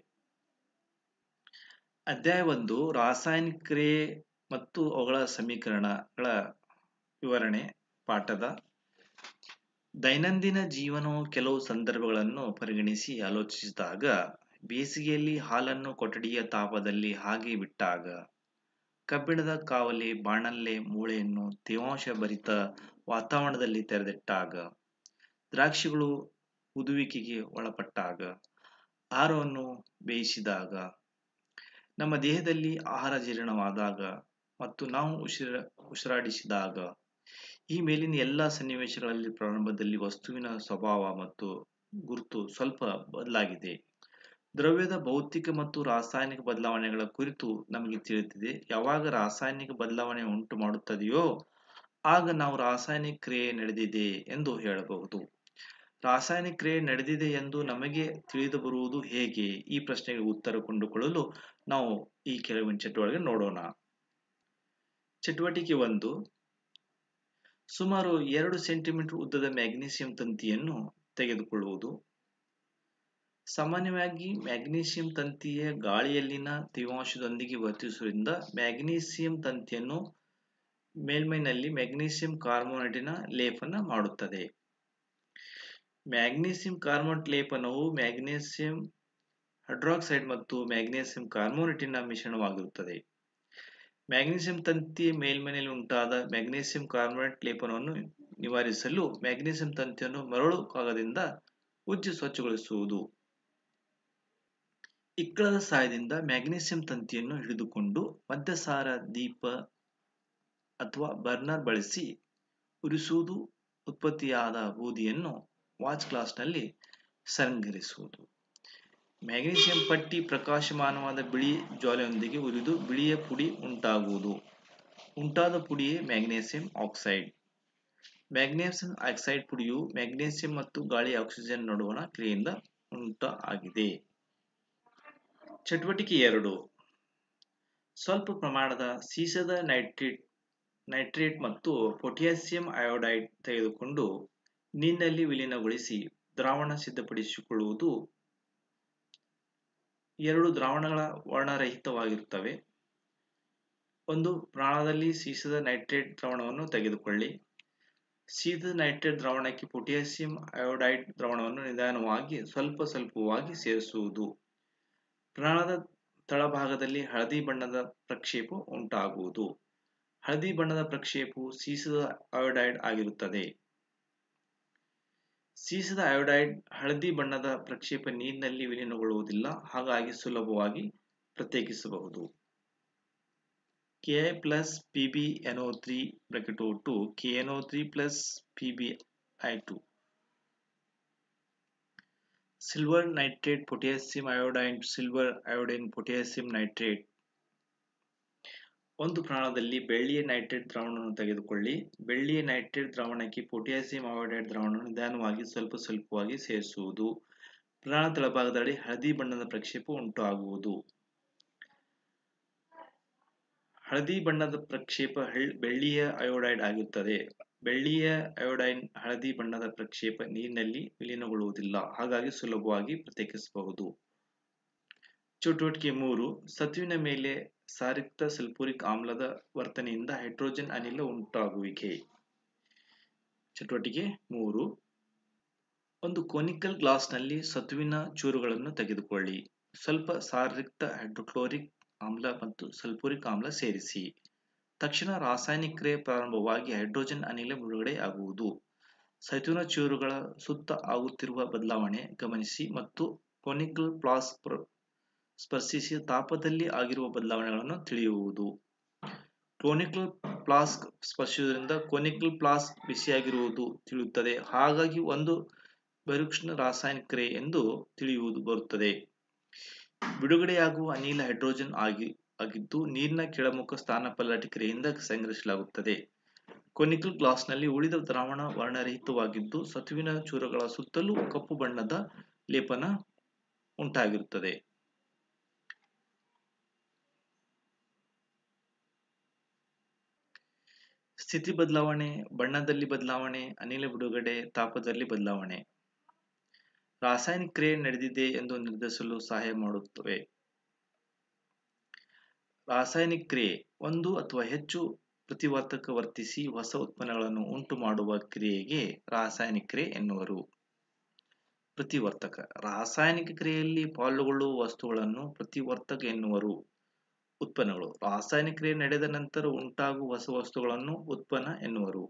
ಅಧ್ಯಾಯ ಒಂದು ರಾಸಾಯನಿಕ ಕ್ರಿಯೆ ಮತ್ತು ಅವುಗಳ ಸಮೀಕರಣಗಳ ವಿವರಣೆ ಪಾಠದ ದೈನಂದಿನ ಜೀವನವು ಕೆಲವು ಸಂದರ್ಭಗಳನ್ನು ಪರಿಗಣಿಸಿ ಆಲೋಚಿಸಿದಾಗ ಬೇಸಿಗೆಯಲ್ಲಿ ಹಾಲನ್ನು ಕೊಠಡಿಯ ತಾಪದಲ್ಲಿ ಹಾಗೆ ಬಿಟ್ಟಾಗ ಕಬ್ಬಿಣದ ಕಾವಲಿ ಬಾಣಲ್ಲೆ ಮೂಳೆಯನ್ನು ತೇವಾಂಶ ಭರಿತ ವಾತಾವರಣದಲ್ಲಿ ತೆರೆದಿಟ್ಟಾಗ ದ್ರಾಕ್ಷಿಗಳು ಉದುವಿಕೆಗೆ ಒಳಪಟ್ಟಾಗ ಆಹಾರವನ್ನು ಬೇಯಿಸಿದಾಗ ನಮ್ಮ ದೇಹದಲ್ಲಿ ಆಹಾರ ಜೀರ್ಣವಾದಾಗ ಮತ್ತು ನಾವು ಉಸಿರ ಉಸಿರಾಡಿಸಿದಾಗ ಈ ಮೇಲಿನ ಎಲ್ಲ ಸನ್ನಿವೇಶಗಳಲ್ಲಿ ಪ್ರಾರಂಭದಲ್ಲಿ ವಸ್ತುವಿನ ಸ್ವಭಾವ ಮತ್ತು ಗುರುತು ಸ್ವಲ್ಪ ಬದಲಾಗಿದೆ ದ್ರವ್ಯದ ಭೌತಿಕ ಮತ್ತು ರಾಸಾಯನಿಕ ಬದಲಾವಣೆಗಳ ಕುರಿತು ನಮಗೆ ತಿಳಿದಿದೆ ಯಾವಾಗ ರಾಸಾಯನಿಕ ಬದಲಾವಣೆ ಉಂಟು ಮಾಡುತ್ತದೆಯೋ ಆಗ ನಾವು ರಾಸಾಯನಿಕ ಕ್ರಿಯೆ ನಡೆದಿದೆ ಎಂದು ಹೇಳಬಹುದು ರಾಸಾಯನಿಕ ಕ್ರಿಯೆ ನಡೆದಿದೆ ಎಂದು ನಮಗೆ ತಿಳಿದು ಬರುವುದು ಹೇಗೆ ಈ ಪ್ರಶ್ನೆಗೆ ಉತ್ತರ ಕೊಂಡುಕೊಳ್ಳಲು ನಾವು ಈ ಕೆಲವಿನ ಚಟುವಟಿಕೆ ನೋಡೋಣ ಚಟುವಟಿಕೆ ಒಂದು ಸುಮಾರು ಎರಡು ಸೆಂಟಿಮೀಟರ್ ಉದ್ದದ ಮ್ಯಾಗ್ನೀಸಿಯಂ ತಂತಿಯನ್ನು ತೆಗೆದುಕೊಳ್ಳುವುದು ಸಾಮಾನ್ಯವಾಗಿ ಮ್ಯಾಗ್ನೀಸಿಯಂ ತಂತಿಯ ಗಾಳಿಯಲ್ಲಿನ ತೇವಾಂಶದೊಂದಿಗೆ ವರ್ತಿಸುವುದರಿಂದ ಮ್ಯಾಗ್ನೀಸಿಯಂ ತಂತಿಯನ್ನು ಮೇಲ್ಮೈನಲ್ಲಿ ಮ್ಯಾಗ್ನೀಸಿಯಂ ಕಾರ್ಬೋನೇಟಿನ ಲೇಪನ ಮಾಡುತ್ತದೆ ಮ್ಯಾಗ್ನೀಸಿಯಂ ಕಾರ್ಬೋನೇಟ್ ಲೇಪನವು ಮ್ಯಾಗ್ನೀಸಿಯಂ ಹೈಡ್ರಾಕ್ಸೈಡ್ ಮತ್ತು ಮ್ಯಾಗ್ನೀಸಿಯಂ ಕಾರ್ಬೋನೇಟಿನ ಮಿಶ್ರಣವಾಗಿರುತ್ತದೆ ಮ್ಯಾಗ್ನೀಸಿಯಂ ತಂತಿಯ ಮೇಲ್ಮೈನಲ್ಲಿ ಉಂಟಾದ ಮ್ಯಾಗ್ನೀಸಿಯಂ ಕಾರ್ಬೋನೇಟ್ ಲೇಪನವನ್ನು ನಿವಾರಿಸಲು ಮ್ಯಾಗ್ನೀಸಿಯಂ ತಂತಿಯನ್ನು ಮರಳು ಕಾಗದಿಂದ ಉಜ್ಜಿ ಸ್ವಚ್ಛಗೊಳಿಸುವುದು ಇಕ್ಕಳದ ಸಹಾಯದಿಂದ ಮ್ಯಾಗ್ನೀಸಿಯಂ ತಂತಿಯನ್ನು ಹಿಡಿದುಕೊಂಡು ಮದ್ಯಸಾರ ದೀಪ ಅಥವಾ ಬರ್ನರ್ ಬಳಸಿ ಉರಿಸುವುದು ಉತ್ಪತ್ತಿಯಾದ ಬೂದಿಯನ್ನು ವಾಚ್ ಗ್ಲಾಸ್ನಲ್ಲಿ ಸಂಗ್ರಹಿಸುವುದು ಮ್ಯಾಗ್ನೀಸಿಯಂ ಪಟ್ಟಿ ಪ್ರಕಾಶಮಾನವಾದ ಬಿಳಿ ಜ್ವಾಲೆಯೊಂದಿಗೆ ಉರಿದು ಬಿಳಿಯ ಪುಡಿ ಉಂಟಾಗುವುದು ಉಂಟಾದ ಪುಡಿಯೇ ಮ್ಯಾಗ್ನೀಸಿಯಂ ಆಕ್ಸೈಡ್ ಮ್ಯಾಗ್ನೀಸಿಯಂ ಆಕ್ಸೈಡ್ ಪುಡಿಯು ಮ್ಯಾಗ್ನೀಸಿಯಂ ಮತ್ತು ಗಾಳಿ ಆಕ್ಸಿಜನ್ ನಡುವಣ ಕ್ರಿಯೆಯಿಂದ ಉಂಟ ಆಗಿದೆ ಚಟುವಟಿಕೆ ಎರಡು ಸ್ವಲ್ಪ ಪ್ರಮಾಣದ ಸೀಸದ ನೈಟ್ರೇಟ್ ನೈಟ್ರೇಟ್ ಮತ್ತು ಪೊಟ್ಯಾಸಿಯಂ ಅಯೋಡೈಡ್ ತೆಗೆದುಕೊಂಡು ನೀರಿನಲ್ಲಿ ವಿಲೀನಗೊಳಿಸಿ ದ್ರಾವಣ ಸಿದ್ಧಪಡಿಸಿಕೊಳ್ಳುವುದು ಎರಡು ದ್ರಾವಣಗಳ ವರ್ಣರಹಿತವಾಗಿರುತ್ತವೆ ಒಂದು ಪ್ರಾಣದಲ್ಲಿ ಸೀಸದ ನೈಟ್ರೇಟ್ ದ್ರಾವಣವನ್ನು ತೆಗೆದುಕೊಳ್ಳಿ ಸೀಸದ ನೈಟ್ರೇಟ್ ದ್ರಾವಣಕ್ಕೆ ಪೊಟ್ಯಾಸಿಯಂ ಅಯೋಡೈಡ್ ದ್ರಾವಣವನ್ನು ನಿಧಾನವಾಗಿ ಸ್ವಲ್ಪ ಸ್ವಲ್ಪವಾಗಿ ಸೇರಿಸುವುದು ಪ್ರಾಣದ ತಳಭಾಗದಲ್ಲಿ ಹಳದಿ ಬಣ್ಣದ ಪ್ರಕ್ಷೇಪ ಉಂಟಾಗುವುದು ಹಳದಿ ಬಣ್ಣದ ಪ್ರಕ್ಷೇಪವು ಸೀಸದ ಅಯೋಡೈಡ್ ಆಗಿರುತ್ತದೆ ಸೀಸದ ಅಯೋಡೈಡ್ ಹಳದಿ ಬಣ್ಣದ ಪ್ರಕ್ಷೇಪ ನೀರಿನಲ್ಲಿ ವಿಲೀನಗೊಳ್ಳುವುದಿಲ್ಲ ಹಾಗಾಗಿ ಸುಲಭವಾಗಿ ಪ್ರತ್ಯೇಕಿಸಬಹುದು K plus P B NO three bracket two K N O three plus P B I two silver nitrate potassium iodine silver iodine potassium nitrate ಒಂದು ಪ್ರಾಣದಲ್ಲಿ ಬೆಳ್ಳಿಯ ನೈಟ್ರೇಟ್ ದ್ರಾವಣವನ್ನು ತೆಗೆದುಕೊಳ್ಳಿ ಬೆಳ್ಳಿಯ ನೈಟ್ರೇಟ್ ದ್ರಾವಣಕ್ಕೆ ಪೊಟ್ಯಾಸಿಯಂ ಅಯೋಡೈಡ್ ದ್ರಾವಣವನ್ನು ನಿಧಾನವಾಗಿ ಸ್ವಲ್ಪ ಸ್ವಲ್ಪವಾಗಿ ಸೇರಿಸುವುದು ಪ್ರಾಣ ತಳಭಾಗದಲ್ಲಿ ಹಳದಿ ಬಣ್ಣದ ಪ್ರಕ್ಷೇಪ ಉಂಟಾಗುವುದು ಹಳದಿ ಬಣ್ಣದ ಪ್ರಕ್ಷೇಪ ಬೆಳ್ಳಿಯ ಅಯೋಡೈಡ್ ಆಗಿರುತ್ತದೆ ಬೆಳ್ಳಿಯ ಅಯೋಡೈನ್ ಹಳದಿ ಬಣ್ಣದ ಪ್ರಕ್ಷೇಪ ನೀರಿನಲ್ಲಿ ವಿಲೀನಗೊಳ್ಳುವುದಿಲ್ಲ ಹಾಗಾಗಿ ಸುಲಭವಾಗಿ ಪ್ರತ್ಯೇಕಿಸಬಹುದು ಚಟುವಟಿಕೆ ಮೂರು ಸತುವಿನ ಮೇಲೆ ಸಾರಿಕ್ತ ಸಲ್ಫೂರಿಕ್ ಆಮ್ಲದ ವರ್ತನೆಯಿಂದ ಹೈಡ್ರೋಜನ್ ಅನಿಲ ಉಂಟಾಗುವಿಕೆ ಚಟುವಟಿಕೆ ಮೂರು ಒಂದು ಕೋನಿಕಲ್ ಗ್ಲಾಸ್ನಲ್ಲಿ ಸತುವಿನ ಚೂರುಗಳನ್ನು ತೆಗೆದುಕೊಳ್ಳಿ ಸ್ವಲ್ಪ ಸಾರಯುಕ್ತ ಹೈಡ್ರೋಕ್ಲೋರಿಕ್ ಆಮ್ಲ ಮತ್ತು ಸಲ್ಫೂರಿಕ್ ಆಮ್ಲ ಸೇರಿಸಿ ತಕ್ಷಣ ರಾಸಾಯನಿಕ ಕ್ರಿಯೆ ಪ್ರಾರಂಭವಾಗಿ ಹೈಡ್ರೋಜನ್ ಅನಿಲ ಬಿಡುಗಡೆಯಾಗುವುದು ಸತುವಿನ ಚೂರುಗಳ ಸುತ್ತ ಆಗುತ್ತಿರುವ ಬದಲಾವಣೆ ಗಮನಿಸಿ ಮತ್ತು ಕೊನಿಕಲ್ ಫ್ಲಾಸ್ಕ್ ಸ್ಪರ್ಶಿಸಿ ತಾಪದಲ್ಲಿ ಆಗಿರುವ ಬದಲಾವಣೆಗಳನ್ನು ತಿಳಿಯುವುದು ಕ್ಲೋನಿಕಲ್ ಫ್ಲಾಸ್ಕ್ ಸ್ಪರ್ಶಿಸುವುದರಿಂದ ಕೊನಿಕಲ್ ಫ್ಲಾಸ್ಕ್ ಬಿಸಿಯಾಗಿರುವುದು ತಿಳಿಯುತ್ತದೆ ಹಾಗಾಗಿ ಒಂದು ಬೈರುಕ್ಷಣ ರಾಸಾಯನಿಕ ಕ್ರಿಯೆ ಎಂದು ತಿಳಿಯುವುದು ಬರುತ್ತದೆ ಬಿಡುಗಡೆಯಾಗುವ ಅನಿಲ ಹೈಡ್ರೋಜನ್ ಆಗಿ ಆಗಿದ್ದು ನೀರಿನ ಕೆಳಮುಖ ಸ್ಥಾನಪಲ್ಲಟ ಕ್ರಿಯೆಯಿಂದ ಸಂಗ್ರಹಿಸಲಾಗುತ್ತದೆ ಕೊನಿಕಲ್ ಗ್ಲಾಸ್ನಲ್ಲಿ ಉಳಿದ ದ್ರಾವಣ ವರ್ಣರಹಿತವಾಗಿದ್ದು ಸತುವಿನ ಚೂರುಗಳ ಸುತ್ತಲೂ ಕಪ್ಪು ಬಣ್ಣದ ಲೇಪನ ಉಂಟಾಗಿರುತ್ತದೆ ಸ್ಥಿತಿ ಬದಲಾವಣೆ ಬಣ್ಣದಲ್ಲಿ ಬದಲಾವಣೆ ಅನಿಲ ಬಿಡುಗಡೆ ತಾಪದಲ್ಲಿ ಬದಲಾವಣೆ ರಾಸಾಯನಿಕ ಕ್ರಿಯೆ ನಡೆದಿದೆ ಎಂದು ನಿರ್ಧರಿಸಲು ಸಹಾಯ ಮಾಡುತ್ತವೆ ರಾಸಾಯನಿಕ ಕ್ರಿಯೆ ಒಂದು ಅಥವಾ ಹೆಚ್ಚು ಪ್ರತಿವರ್ತಕ ವರ್ತಿಸಿ ಹೊಸ ಉತ್ಪನ್ನಗಳನ್ನು ಉಂಟು ಮಾಡುವ ಕ್ರಿಯೆಗೆ ರಾಸಾಯನಿಕ ಕ್ರಿಯೆ ಎನ್ನುವರು ಪ್ರತಿವರ್ತಕ ರಾಸಾಯನಿಕ ಕ್ರಿಯೆಯಲ್ಲಿ ಪಾಲ್ಗೊಳ್ಳುವ ವಸ್ತುಗಳನ್ನು ಪ್ರತಿವರ್ತಕ ಎನ್ನುವರು ಉತ್ಪನ್ನಗಳು ರಾಸಾಯನಿಕ ಕ್ರಿಯೆ ನಡೆದ ನಂತರ ಉಂಟಾಗುವ ಹೊಸ ವಸ್ತುಗಳನ್ನು ಉತ್ಪನ್ನ ಎನ್ನುವರು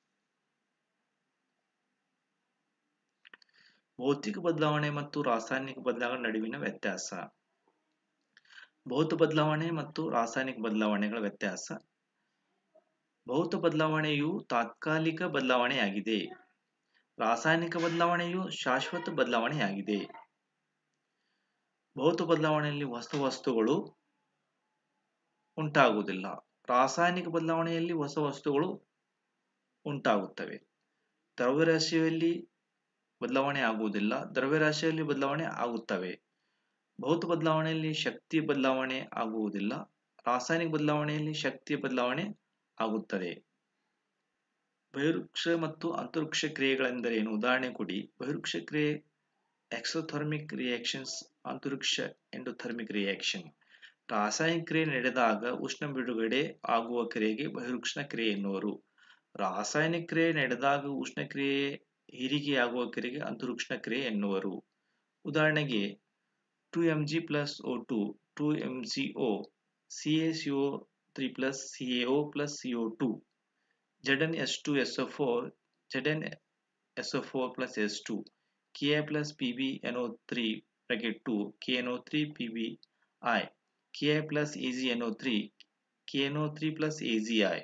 ಭೌತಿಕ ಬದಲಾವಣೆ ಮತ್ತು ರಾಸಾಯನಿಕ ಬದಲಾವಣೆ ನಡುವಿನ ವ್ಯತ್ಯಾಸ ಭೌತ ಬದಲಾವಣೆ ಮತ್ತು ರಾಸಾಯನಿಕ ಬದಲಾವಣೆಗಳ ವ್ಯತ್ಯಾಸ ಭೌತ ಬದಲಾವಣೆಯು ತಾತ್ಕಾಲಿಕ ಬದಲಾವಣೆಯಾಗಿದೆ ರಾಸಾಯನಿಕ ಬದಲಾವಣೆಯು ಶಾಶ್ವತ ಬದಲಾವಣೆಯಾಗಿದೆ ಭೌತ ಬದಲಾವಣೆಯಲ್ಲಿ ಹೊಸ ವಸ್ತುಗಳು ಉಂಟಾಗುವುದಿಲ್ಲ ರಾಸಾಯನಿಕ ಬದಲಾವಣೆಯಲ್ಲಿ ಹೊಸ ವಸ್ತುಗಳು ಉಂಟಾಗುತ್ತವೆ ದ್ರವ್ಯರಾಶಿಯಲ್ಲಿ ಬದಲಾವಣೆ ಆಗುವುದಿಲ್ಲ ದ್ರವ್ಯರಾಶಿಯಲ್ಲಿ ಬದಲಾವಣೆ ಆಗುತ್ತವೆ ಭೌತ ಬದಲಾವಣೆಯಲ್ಲಿ ಶಕ್ತಿ ಬದಲಾವಣೆ ಆಗುವುದಿಲ್ಲ ರಾಸಾಯನಿಕ ಬದಲಾವಣೆಯಲ್ಲಿ ಶಕ್ತಿಯ ಬದಲಾವಣೆ ಆಗುತ್ತದೆ ಬಹಿರುಕ್ಷ ಮತ್ತು ಅಂತರಿಕ್ಷ ಕ್ರಿಯೆಗಳೆಂದರೇನು ಉದಾಹರಣೆ ಕೊಡಿ ಬಹಿರುಕ್ಷ ಕ್ರಿಯೆ ಎಕ್ಸೋಥರ್ಮಿಕ್ ರಿಯಾಕ್ಷನ್ಸ್ ಅಂತರಿಕ್ಷ ಎಂಡೋಥರ್ಮಿಕ್ ರಿಯಾಕ್ಷನ್ ರಾಸಾಯನಿಕ ಕ್ರಿಯೆ ನಡೆದಾಗ ಉಷ್ಣ ಬಿಡುಗಡೆ ಆಗುವ ಕ್ರಿಯೆಗೆ ಬಹಿರುಕ್ಷಣ ಕ್ರಿಯೆ ಎನ್ನುವರು ರಾಸಾಯನಿಕ ಕ್ರಿಯೆ ನಡೆದಾಗ ಉಷ್ಣ ಕ್ರಿಯೆ ಹೀರಿಕೆಯಾಗುವ ಕ್ರಿಯೆಗೆ ಅಂತರಿಕ್ಷಣ ಕ್ರಿಯೆ ಎನ್ನುವರು ಉದಾಹರಣೆಗೆ two M G plus O two two M G O C A C O three plus C A O plus C O two Z S two S O four Z N S O four plus S two K I plus P B N O three bracket two K N O three P B I K I plus A G N O three K N O three plus A G I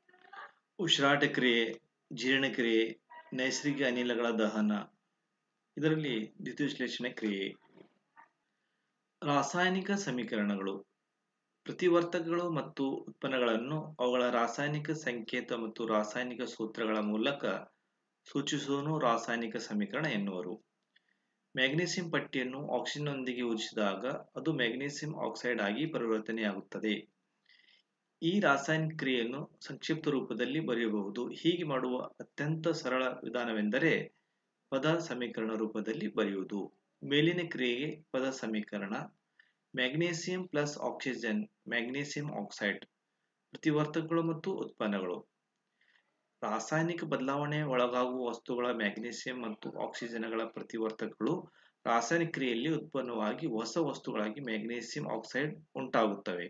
ಉಸಿರಾಟ ಕ್ರಿಯೆ ಜೀರ್ಣಕ್ರಿಯೆ ನೈಸರ್ಗಿಕ ಅನಿಲಗಳ ದಹನ ಇದರಲ್ಲಿ ದ್ಯುತಿವಿಶ್ಲೇಷಣೆ ಕ್ರಿಯೆ ರಾಸಾಯನಿಕ ಸಮೀಕರಣಗಳು ಪ್ರತಿವರ್ತಕಗಳು ಮತ್ತು ಉತ್ಪನ್ನಗಳನ್ನು ಅವುಗಳ ರಾಸಾಯನಿಕ ಸಂಕೇತ ಮತ್ತು ರಾಸಾಯನಿಕ ಸೂತ್ರಗಳ ಮೂಲಕ ಸೂಚಿಸುವನು ರಾಸಾಯನಿಕ ಸಮೀಕರಣ ಎನ್ನುವರು ಮ್ಯಾಗ್ನೀಸಿಯಂ ಪಟ್ಟಿಯನ್ನು ಆಕ್ಸಿಜನ್ನೊಂದಿಗೆ ಯೋಜಿಸಿದಾಗ ಅದು ಮ್ಯಾಗ್ನೀಸಿಯಂ ಆಕ್ಸೈಡ್ ಆಗಿ ಪರಿವರ್ತನೆಯಾಗುತ್ತದೆ ಈ ರಾಸಾಯನಿಕ ಕ್ರಿಯೆಯನ್ನು ಸಂಕ್ಷಿಪ್ತ ರೂಪದಲ್ಲಿ ಬರೆಯಬಹುದು ಹೀಗೆ ಮಾಡುವ ಅತ್ಯಂತ ಸರಳ ವಿಧಾನವೆಂದರೆ ಪದ ಸಮೀಕರಣ ರೂಪದಲ್ಲಿ ಬರೆಯುವುದು ಮೇಲಿನ ಕ್ರಿಯೆಗೆ ಪದ ಸಮೀಕರಣ magnesium plus oxygen magnesium oxide ಪ್ರತಿವರ್ತಕಗಳು ಮತ್ತು ಉತ್ಪನ್ನಗಳು ರಾಸಾಯನಿಕ ಬದಲಾವಣೆ ಒಳಗಾಗುವ ವಸ್ತುಗಳ ಮ್ಯಾಗ್ನೀಸಿಯಂ ಮತ್ತು ಆಕ್ಸಿಜನ್ಗಳ ಪ್ರತಿವರ್ತಕಗಳು ರಾಸಾಯನಿಕ ಕ್ರಿಯೆಯಲ್ಲಿ ಉತ್ಪನ್ನವಾಗಿ ಹೊಸ ವಸ್ತುಗಳಾಗಿ ಮ್ಯಾಗ್ನೀಸಿಯಂ ಆಕ್ಸೈಡ್ ಉಂಟಾಗುತ್ತವೆ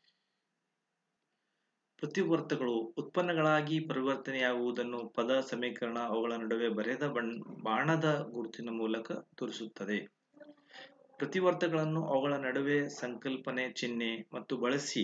ಪ್ರತಿವರ್ತಕಗಳು ಉತ್ಪನ್ನಗಳಾಗಿ ಪರಿವರ್ತನೆಯಾಗುವುದನ್ನು ಪದ ಸಮೀಕರಣ ಅವುಗಳ ನಡುವೆ ಬರೆದ ಬಾಣದ ಗುರುತಿನ ಮೂಲಕ ತೋರಿಸುತ್ತದೆ ಪ್ರತಿವರ್ತಕಗಳನ್ನು ಅವುಗಳ ನಡುವೆ ಸಂಕಲ್ಪನೆ ಚಿಹ್ನೆ ಮತ್ತು ಬಳಸಿ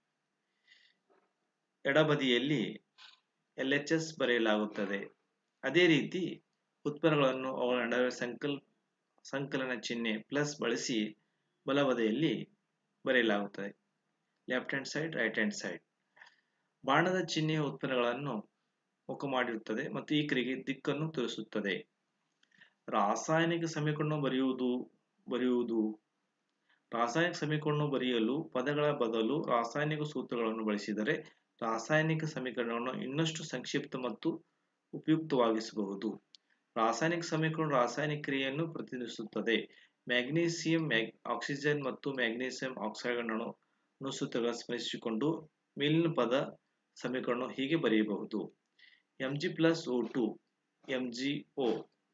ಎಡಬದಿಯಲ್ಲಿ ಎಲ್ಎಚ್ಎಸ್ ಬರೆಯಲಾಗುತ್ತದೆ ಅದೇ ರೀತಿ ಉತ್ಪನ್ನಗಳನ್ನು ಅವುಗಳ ನಡುವೆ ಸಂಕಲ್ ಸಂಕಲನ ಚಿಹ್ನೆ ಪ್ಲಸ್ ಬಳಸಿ ಬಲಬದಿಯಲ್ಲಿ ಬರೆಯಲಾಗುತ್ತದೆ left hand side right hand side ಬಾಣದ ಚಿಹ್ನೆಯ ಉತ್ಪನ್ನಗಳನ್ನು ಮುಖ ಮಾಡಿರುತ್ತದೆ ಮತ್ತು ಈ ಕ್ರಿಯೆಗೆ ದಿಕ್ಕನ್ನು ತೋರಿಸುತ್ತದೆ ರಾಸಾಯನಿಕ ಸಮೀಕರಣ ಬರೆಯುವುದು ಬರೆಯುವುದು ರಾಸಾಯನಿಕ ಸಮೀಕರಣ ಬರೆಯಲು ಪದಗಳ ಬದಲು ರಾಸಾಯನಿಕ ಸೂತ್ರಗಳನ್ನು ಬಳಸಿದರೆ ರಾಸಾಯನಿಕ ಸಮೀಕರಣವನ್ನು ಇನ್ನಷ್ಟು ಸಂಕ್ಷಿಪ್ತ ಮತ್ತು ಉಪಯುಕ್ತವಾಗಿಸಬಹುದು ರಾಸಾಯನಿಕ ಸಮೀಕರಣ ರಾಸಾಯನಿಕ ಕ್ರಿಯೆಯನ್ನು ಪ್ರತಿನಿಧಿಸುತ್ತದೆ ಮ್ಯಾಗ್ನೀಸಿಯಂ ಆಕ್ಸಿಜನ್ ಮತ್ತು ಮ್ಯಾಗ್ನೀಸಿಯಂ ಆಕ್ಸೈಡ್ಗಳನ್ನು ಅಣುಸೂತ್ರಗಳ ಸ್ಮರಿಸಿಕೊಂಡು ಮೇಲಿನ ಪದ ಸಮೀಕರಣ ಹೀಗೆ ಬರೆಯಬಹುದು M G plus O two M G O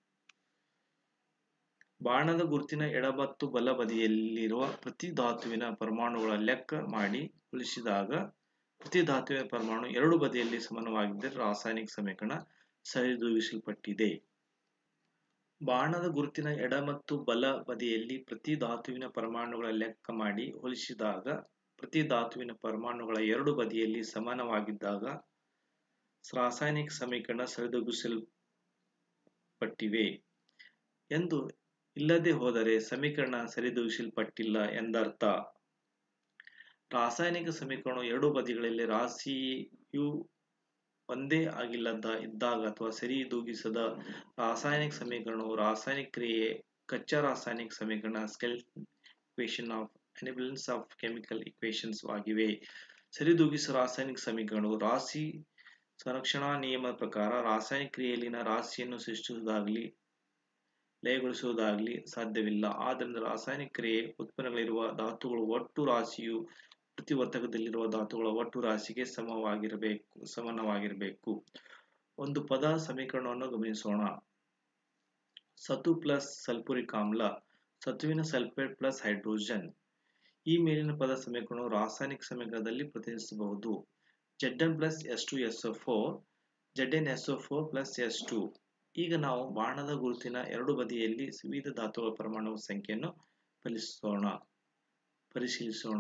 ಬಾಣದ ಗುರುತಿನ ಎಡ ಮತ್ತು ಬಲ ಬದಿಯಲ್ಲಿರುವ ಪ್ರತಿ ಧಾತುವಿನ ಪರಮಾಣುಗಳ ಲೆಕ್ಕ ಮಾಡಿ ಉಳಿಸಿದಾಗ ಪ್ರತಿ ಧಾತುವಿನ ಪರಮಾಣು ಎರಡು ಬದಿಯಲ್ಲಿ ಸಮಾನವಾಗಿದ್ದರೆ ರಾಸಾಯನಿಕ ಸಮೀಕರಣ ಸರಿದೂಗಿಸಲ್ಪಟ್ಟಿದೆ ಬಾಣದ ಗುರುತಿನ ಎಡ ಮತ್ತು ಬಲ ಬದಿಯಲ್ಲಿ ಪ್ರತಿ ಧಾತುವಿನ ಪರಮಾಣುಗಳ ಲೆಕ್ಕ ಮಾಡಿ ಹೋಲಿಸಿದಾಗ ಪ್ರತಿ ಧಾತುವಿನ ಪರಮಾಣುಗಳ ಎರಡು ಬದಿಯಲ್ಲಿ ಸಮಾನವಾಗಿದ್ದಾಗ ರಾಸಾಯನಿಕ ಸಮೀಕರಣ ಸರಿದೂಗಿಸಲ್ಪಟ್ಟಿವೆ ಎಂದು ಇಲ್ಲದೆ ಹೋದರೆ ಸಮೀಕರಣ ಸರಿದೂಗಿಸಲ್ಪಟ್ಟಿಲ್ಲ ಎಂದರ್ಥ ರಾಸಾಯನಿಕ ಸಮೀಕರಣವು ಎರಡು ಬದಿಗಳಲ್ಲಿ ರಾಶಿಯು ಒಂದೇ ಆಗಿಲ್ಲದ ಇದ್ದಾಗ ಅಥವಾ ಸರಿದೂಗಿಸದ ರಾಸಾಯನಿಕ ಸಮೀಕರಣವು ರಾಸಾಯನಿಕ ಕ್ರಿಯೆ ಕಚ್ಚಾ ರಾಸಾಯನಿಕ ಸಮೀಕರಣ skeleton equation of enables of chemical equations ಆಗಿವೆ ಸರಿದೂಗಿಸುವ ರಾಸಾಯನಿಕ ಸಮೀಕರಣವು ರಾಶಿ ಸಂರಕ್ಷಣಾ ನಿಯಮದ ಪ್ರಕಾರ ರಾಸಾಯನಿಕ ಕ್ರಿಯೆಯಲ್ಲಿನ ರಾಶಿಯನ್ನು ಸೃಷ್ಟಿಸುವುದಾಗಲಿ ಲಯಗೊಳಿಸುವುದಾಗಲಿ ಸಾಧ್ಯವಿಲ್ಲ ಆದ್ದರಿಂದ ರಾಸಾಯನಿಕ ಕ್ರಿಯೆ ಉತ್ಪನ್ನಗಳಿರುವ ಧಾತುಗಳ ಒಟ್ಟು ರಾಶಿಯು ಪ್ರತಿವರ್ತಕದಲ್ಲಿರುವ ಧಾತುಗಳ ಒಟ್ಟು ರಾಶಿಗೆ ಸಮವಾಗಿರಬೇಕು ಸಮಾನವಾಗಿರಬೇಕು ಒಂದು ಪದ ಸಮೀಕರಣವನ್ನು ಗಮನಿಸೋಣ ಸತು ಪ್ಲಸ್ ಸಲ್ಫುರಿಕ್ ಆಮ್ಲ ಸತುವಿನ ಸಲ್ಫೇಟ್ ಪ್ಲಸ್ ಹೈಡ್ರೋಜನ್ ಈ ಮೇಲಿನ ಪದ ಸಮೀಕರಣವು ರಾಸಾಯನಿಕ ಸಮೀಕರಣದಲ್ಲಿ ಪ್ರತಿನಿಧಿಸಬಹುದು Zn plus S two S four Zn S O four plus S two ಈಗ ನಾವು ಬಾಣದ ಗುರುತಿನ ಎರಡು ಬದಿಯಲ್ಲಿ ವಿವಿಧ ಧಾತುಗಳ ಪರಮಾಣು ಸಂಖ್ಯೆಯನ್ನು ಪರಿಶೀಲಿಸೋಣ ಪರಿಶೀಲಿಸೋಣ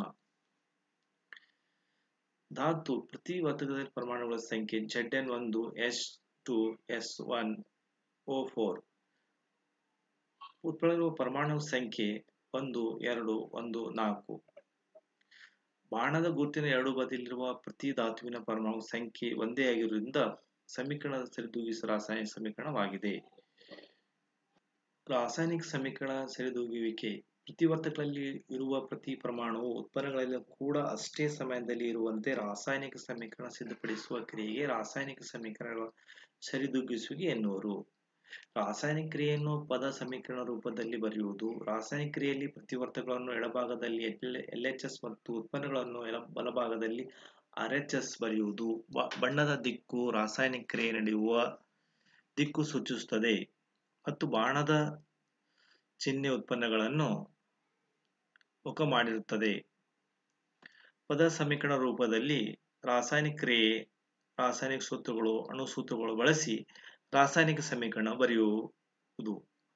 ಧಾತು ಪ್ರತಿ ವರ್ಗದ ಪರಮಾಣುಗಳ ಸಂಖ್ಯೆ Zn ಒಂದು S two S one O four ಉತ್ಪನ್ನಗಳ ಪರಮಾಣು ಸಂಖ್ಯೆ ಒಂದು ಎರಡು ಒಂದು ನಾಲ್ಕು ಬಾಣದ ಗುರುತಿನ ಎರಡು ಬದಿಯಲ್ಲಿರುವ ಪ್ರತಿ ಧಾತುವಿನ ಪರಮಾಣು ಸಂಖ್ಯೆ ಒಂದೇ ಆಗಿರುವುದರಿಂದ ಸಮೀಕರಣದ ಸರಿದೂಗಿಸುವ ರಾಸಾಯನಿಕ ಸಮೀಕರಣವಾಗಿದೆ ರಾಸಾಯನಿಕ ಸಮೀಕರಣ ಸರಿದೂಗುವಿಕೆ ಪ್ರತಿವರ್ತಕಗಳಲ್ಲಿ ಇರುವ ಪ್ರತಿ ಪರಮಾಣುವು ಉತ್ಪನ್ನಗಳಲ್ಲಿ ಕೂಡ ಅಷ್ಟೇ ಸಮಯದಲ್ಲಿ ಇರುವಂತೆ ರಾಸಾಯನಿಕ ಸಮೀಕರಣ ಸಿದ್ಧಪಡಿಸುವ ಕ್ರಿಯೆಗೆ ರಾಸಾಯನಿಕ ಸಮೀಕರಣಗಳ ಸರಿದೂಗಿಸುವಿಕೆ ಎನ್ನುವರು ರಾಸಾಯನಿಕ ಕ್ರಿಯೆಯನ್ನು ಪದ ಸಮೀಕರಣ ರೂಪದಲ್ಲಿ ಬರೆಯುವುದು ರಾಸಾಯನಿಕ ಕ್ರಿಯೆಯಲ್ಲಿ ಪ್ರತಿವರ್ತಕಗಳನ್ನು ಎಡಭಾಗದಲ್ಲಿ ಎಲ್ಎಚ್ಎಸ್ ಮತ್ತು ಉತ್ಪನ್ನಗಳನ್ನು ಬಲಭಾಗದಲ್ಲಿ ಆರ್ಎಚ್ಎಸ್ ಬರೆಯುವುದು ಬಣ್ಣದ ದಿಕ್ಕು ರಾಸಾಯನಿಕ ಕ್ರಿಯೆ ನಡೆಯುವ ದಿಕ್ಕು ಸೂಚಿಸುತ್ತದೆ ಮತ್ತು ಬಾಣದ ಚಿಹ್ನೆ ಉತ್ಪನ್ನಗಳನ್ನು ಮುಖ ಮಾಡಿರುತ್ತದೆ ಪದ ಸಮೀಕರಣ ರೂಪದಲ್ಲಿ ರಾಸಾಯನಿಕ ಕ್ರಿಯೆ ರಾಸಾಯನಿಕ ಸೂತ್ರಗಳು ಅಣುಸೂತ್ರಗಳು ಬಳಸಿ ರಾಸಾಯನಿಕ ಸಮೀಕರಣ ಬರೆಯುವುದು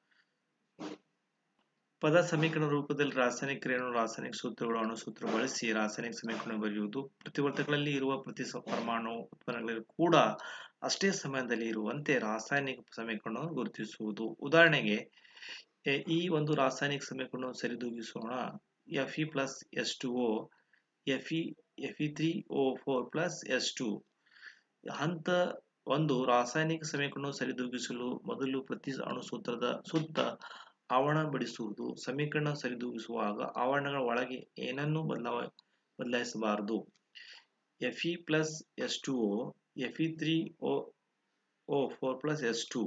ಪದ ಸಮೀಕರಣ ರೂಪದಲ್ಲಿ ರಾಸಾಯನಿಕ ಕ್ರಿಯೆಯನ್ನು ರಾಸಾಯನಿಕ ಸೂತ್ರಗಳು ಅಣುಸೂತ್ರ ಬಳಸಿ ರಾಸಾಯನಿಕ ಸಮೀಕರಣ ಬರೆಯುವುದು ಪ್ರತಿವರ್ತಕಗಳಲ್ಲಿ ಇರುವ ಪ್ರತಿ ಪರಮಾಣು ಉತ್ಪನ್ನಗಳಲ್ಲಿ ಕೂಡ ಅಷ್ಟೇ ಸಮಯದಲ್ಲಿ ಇರುವಂತೆ ರಾಸಾಯನಿಕ ಸಮೀಕರಣವನ್ನು ಗುರುತಿಸುವುದು ಉದಾಹರಣೆಗೆ ಎ- ಈ ಒಂದು ರಾಸಾಯನಿಕ ಸಮೀಕರಣವನ್ನು ಸರಿದೂಗಿಸೋಣ F E plus S two O F E F E three O four plus S two ಹಂತ ಒಂದು ರಾಸಾಯನಿಕ ಸಮೀಕರಣವನ್ನು ಸರಿದೂಗಿಸಲು ಮೊದಲು ಪ್ರತಿ ಅಣುಸೂತ್ರದ ಸುತ್ತ ಆವರಣ ಬಡಿಸುವುದು ಸಮೀಕರಣ ಸರಿದೂಗಿಸುವಾಗ ಆವರಣಗಳ ಒಳಗೆ ಏನನ್ನೂ ಬದಲಾವ ಬದಲಾಯಿಸಬಾರದು F E plus S two O F E three O O four plus S two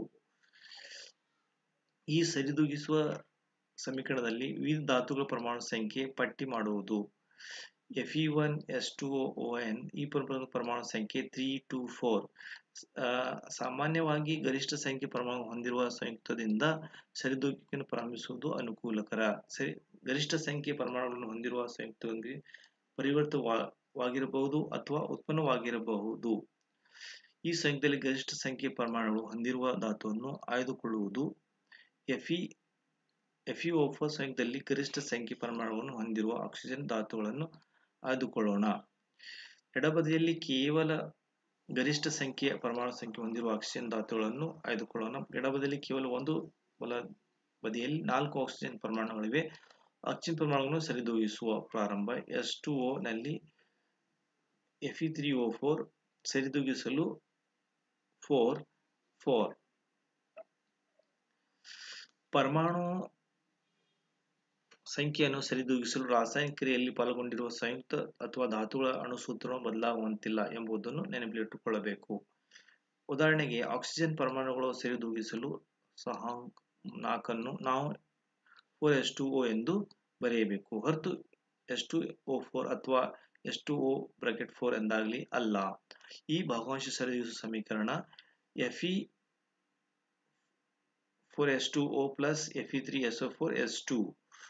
ಈ ಸರಿದೂಗಿಸುವ ಸಮೀಕರಣದಲ್ಲಿ ವಿವಿಧ ಧಾತುಗಳ ಪರಮಾಣು ಸಂಖ್ಯೆ ಪಟ್ಟಿ ಮಾಡುವುದು F E one S two O N ಈ ಪರಮಾಣು ಪರಮಾಣು ಸಂಖ್ಯೆ ತ್ರೀ ಟು ಫೋರ್ ಸಾಮಾನ್ಯವಾಗಿ ಗರಿಷ್ಠ ಸಂಖ್ಯೆ ಪರಮಾಣು ಹೊಂದಿರುವ ಸಂಯುಕ್ತದಿಂದ ಸರಿದೂಗಿಕೆಯನ್ನು ಪ್ರಾರಂಭಿಸುವುದು ಅನುಕೂಲಕರ ಸರಿ ಗರಿಷ್ಠ ಸಂಖ್ಯೆ ಪರಮಾಣುಗಳನ್ನು ಹೊಂದಿರುವ ಸಂಯುಕ್ತದೊಂದಿಗೆ ಪರಿವರ್ತವಾಗಿರಬಹುದು ಅಥವಾ ಉತ್ಪನ್ನವಾಗಿರಬಹುದು ಈ ಸಂಯುಕ್ತದಲ್ಲಿ ಗರಿಷ್ಠ ಸಂಖ್ಯೆ ಪರಮಾಣುಗಳು ಹೊಂದಿರುವ ಧಾತುವನ್ನು ಆಯ್ದುಕೊಳ್ಳುವುದು ಎಫಿ ಎಫಿಒಫೋರ್ ಸಂಯುಕ್ತದಲ್ಲಿ ಗರಿಷ್ಠ ಸಂಖ್ಯೆ ಪರಮಾಣುಗಳನ್ನು ಹೊಂದಿರುವ ಆಕ್ಸಿಜನ್ ಧಾತುಗಳನ್ನು ಆಯ್ದುಕೊಳ್ಳೋಣ ಎಡಬದಿಯಲ್ಲಿ ಕೇವಲ ಗರಿಷ್ಠ ಸಂಖ್ಯೆಯ ಪರಮಾಣು ಸಂಖ್ಯೆ ಹೊಂದಿರುವ ಆಕ್ಸಿಜನ್ ಧಾತುಗಳನ್ನು ಆಯ್ದುಕೊಳ್ಳೋಣ ಎಡಬದಿಯಲ್ಲಿ ಕೇವಲ ಒಂದು ಬಲ ಬದಿಯಲ್ಲಿ ನಾಲ್ಕು ಆಕ್ಸಿಜನ್ ಪರಮಾಣುಗಳಿವೆ ಆಕ್ಸಿಜನ್ ಪರಮಾಣುಗಳನ್ನು ಸರಿದೂಗಿಸುವ ಪ್ರಾರಂಭ ಎಸ್ ಟು ಒ ನಲ್ಲಿ ಎಫಿ ತ್ರೀ ಓ ಫೋರ್ ಸರಿದೂಗಿಸಲು ಫೋರ್ ಫೋರ್ ಪರಮಾಣು ಸಂಖ್ಯೆಯನ್ನು ಸರಿದೂಗಿಸಲು ರಾಸಾಯನಿಕ ಕ್ರಿಯೆಯಲ್ಲಿ ಪಾಲ್ಗೊಂಡಿರುವ ಸಂಯುಕ್ತ ಅಥವಾ ಧಾತುಗಳ ಅಣುಸೂತ್ರ ಬದಲಾಗುವಂತಿಲ್ಲ ಎಂಬುದನ್ನು ನೆನಪಿಟ್ಟುಕೊಳ್ಳಬೇಕು ಉದಾಹರಣೆಗೆ ಆಕ್ಸಿಜನ್ ಪರಮಾಣುಗಳು ಸರಿದೂಗಿಸಲು ಸಹ ನಾಲ್ಕನ್ನು ನಾವು ಫೋರ್ ಎಸ್ ಟು ಒ ಎಂದು ಬರೆಯಬೇಕು ಹೊರತು ಎಸ್ ಟು ಒ ಫೋರ್ ಅಥವಾ S two O bracket four ಎಂದಾಗಲಿ ಅಲ್ಲ ಈ ಭಾಗವಂಶ ಸರಿದೂಗಿಸುವ ಸಮೀಕರಣ F E four S two O plus F E three S O four S two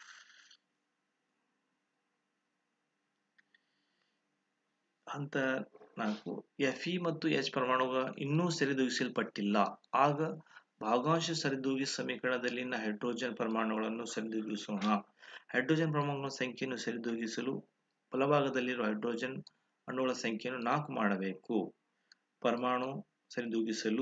ಹಂತ ನಾಲ್ಕು ಎಫ್ ಇ ಮತ್ತು ಎಚ್ ಪರಮಾಣುಗಳ ಇನ್ನೂ ಸರಿದೂಗಿಸಲ್ಪಟ್ಟಿಲ್ಲ ಆಗ ಭಾಗಾಂಶ ಸರಿದೂಗಿ ಸಮೀಕರಣದಲ್ಲಿನ ಹೈಡ್ರೋಜನ್ ಪರಮಾಣುಗಳನ್ನು ಸರಿದೂಗಿಸೋಣ ಹೈಡ್ರೋಜನ್ ಪರಮಾಣುಗಳ ಸಂಖ್ಯೆಯನ್ನು ಸರಿದೂಗಿಸಲು ಬಲಭಾಗದಲ್ಲಿರುವ ಹೈಡ್ರೋಜನ್ ಅಣುಗಳ ಸಂಖ್ಯೆಯನ್ನು ನಾಲ್ಕು ಮಾಡಬೇಕು ಪರಮಾಣು ಸರಿದೂಗಿಸಲು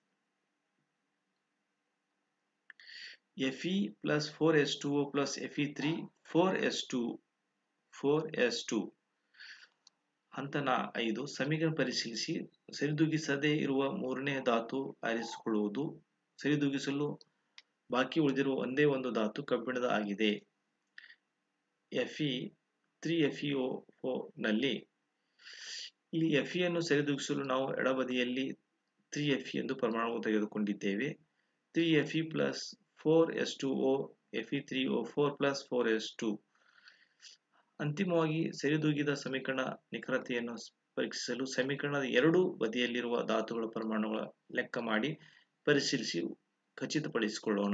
F E plus four S two O plus F E three four S two four S two ಹಂತ ನಾ ಐದು ಸಮೀಕರಣ ಪರಿಶೀಲಿಸಿ ಸರಿದೂಗಿಸದೇ ಇರುವ ಮೂರನೇ ಧಾತು ಆರಿಸಿಕೊಳ್ಳುವುದು ಸರಿದೂಗಿಸಲು ಬಾಕಿ ಉಳಿದಿರುವ ಒಂದೇ ಒಂದು ಧಾತು ಕಬ್ಬಿಣದ ಆಗಿದೆ ಎಫ್ಇ ತ್ರೀ ಎಫ್ಇಒ ನಲ್ಲಿ ಇಲ್ಲಿ ಎಫ್ಇ ಅನ್ನು ಸರಿದೂಗಿಸಲು ನಾವು ಎಡಬದಿಯಲ್ಲಿ ತ್ರೀ ಎಫ್ಇ ಎಂದು ಪರಮಾಣು ತೆಗೆದುಕೊಂಡಿದ್ದೇವೆ three F E plus four S two O F E three O four plus four S two ಅಂತಿಮವಾಗಿ ಸರಿದೂಗಿದ ಸಮೀಕರಣ ನಿಖರತೆಯನ್ನು ಪರೀಕ್ಷಿಸಲು ಸಮೀಕರಣದ ಎರಡೂ ಬದಿಯಲ್ಲಿರುವ ಧಾತುಗಳ ಪರಮಾಣುಗಳ ಲೆಕ್ಕ ಮಾಡಿ ಪರಿಶೀಲಿಸಿ ಖಚಿತಪಡಿಸಿಕೊಳ್ಳೋಣ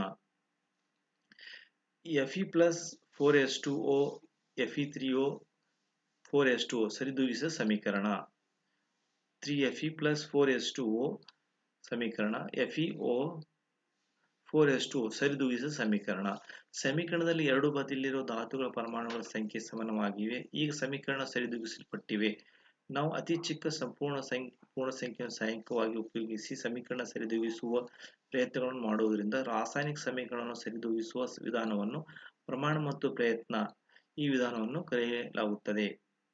F E plus four S two O F E three O four S two O ಸರಿದೂಗಿಸಿದ ಸಮೀಕರಣ three F E plus four S two O ಸಮೀಕರಣ F E O four S two ಸರಿದೂಗಿಸಿದ ಸಮೀಕರಣ ಸಮೀಕರಣದಲ್ಲಿ ಎರಡು ಬದಿಯಲ್ಲಿರುವ ಧಾತುಗಳ ಪರಮಾಣುಗಳ ಸಂಖ್ಯೆ ಸಮಾನವಾಗಿವೆ ಈಗ ಸಮೀಕರಣ ಸರಿದೂಗಿಸಲ್ಪಟ್ಟಿವೆ ನಾವು ಅತಿ ಚಿಕ್ಕ ಸಂಪೂರ್ಣ ಸಂಖ್ಯೆ ಪೂರ್ಣ ಸಂಖ್ಯೆಯನ್ನು ಸಹಾಯಕವಾಗಿ ಉಪಯೋಗಿಸಿ ಸಮೀಕರಣ ಸರಿದೂಗಿಸುವ ಪ್ರಯತ್ನಗಳನ್ನು ಮಾಡುವುದರಿಂದ ರಾಸಾಯನಿಕ ಸಮೀಕರಣವನ್ನು ಸರಿದೂಗಿಸುವ ವಿಧಾನವನ್ನು ಪ್ರಮಾಣ ಮತ್ತು ಪ್ರಯತ್ನ ಈ ವಿಧಾನವನ್ನು ಕರೆಯಲಾಗುತ್ತದೆ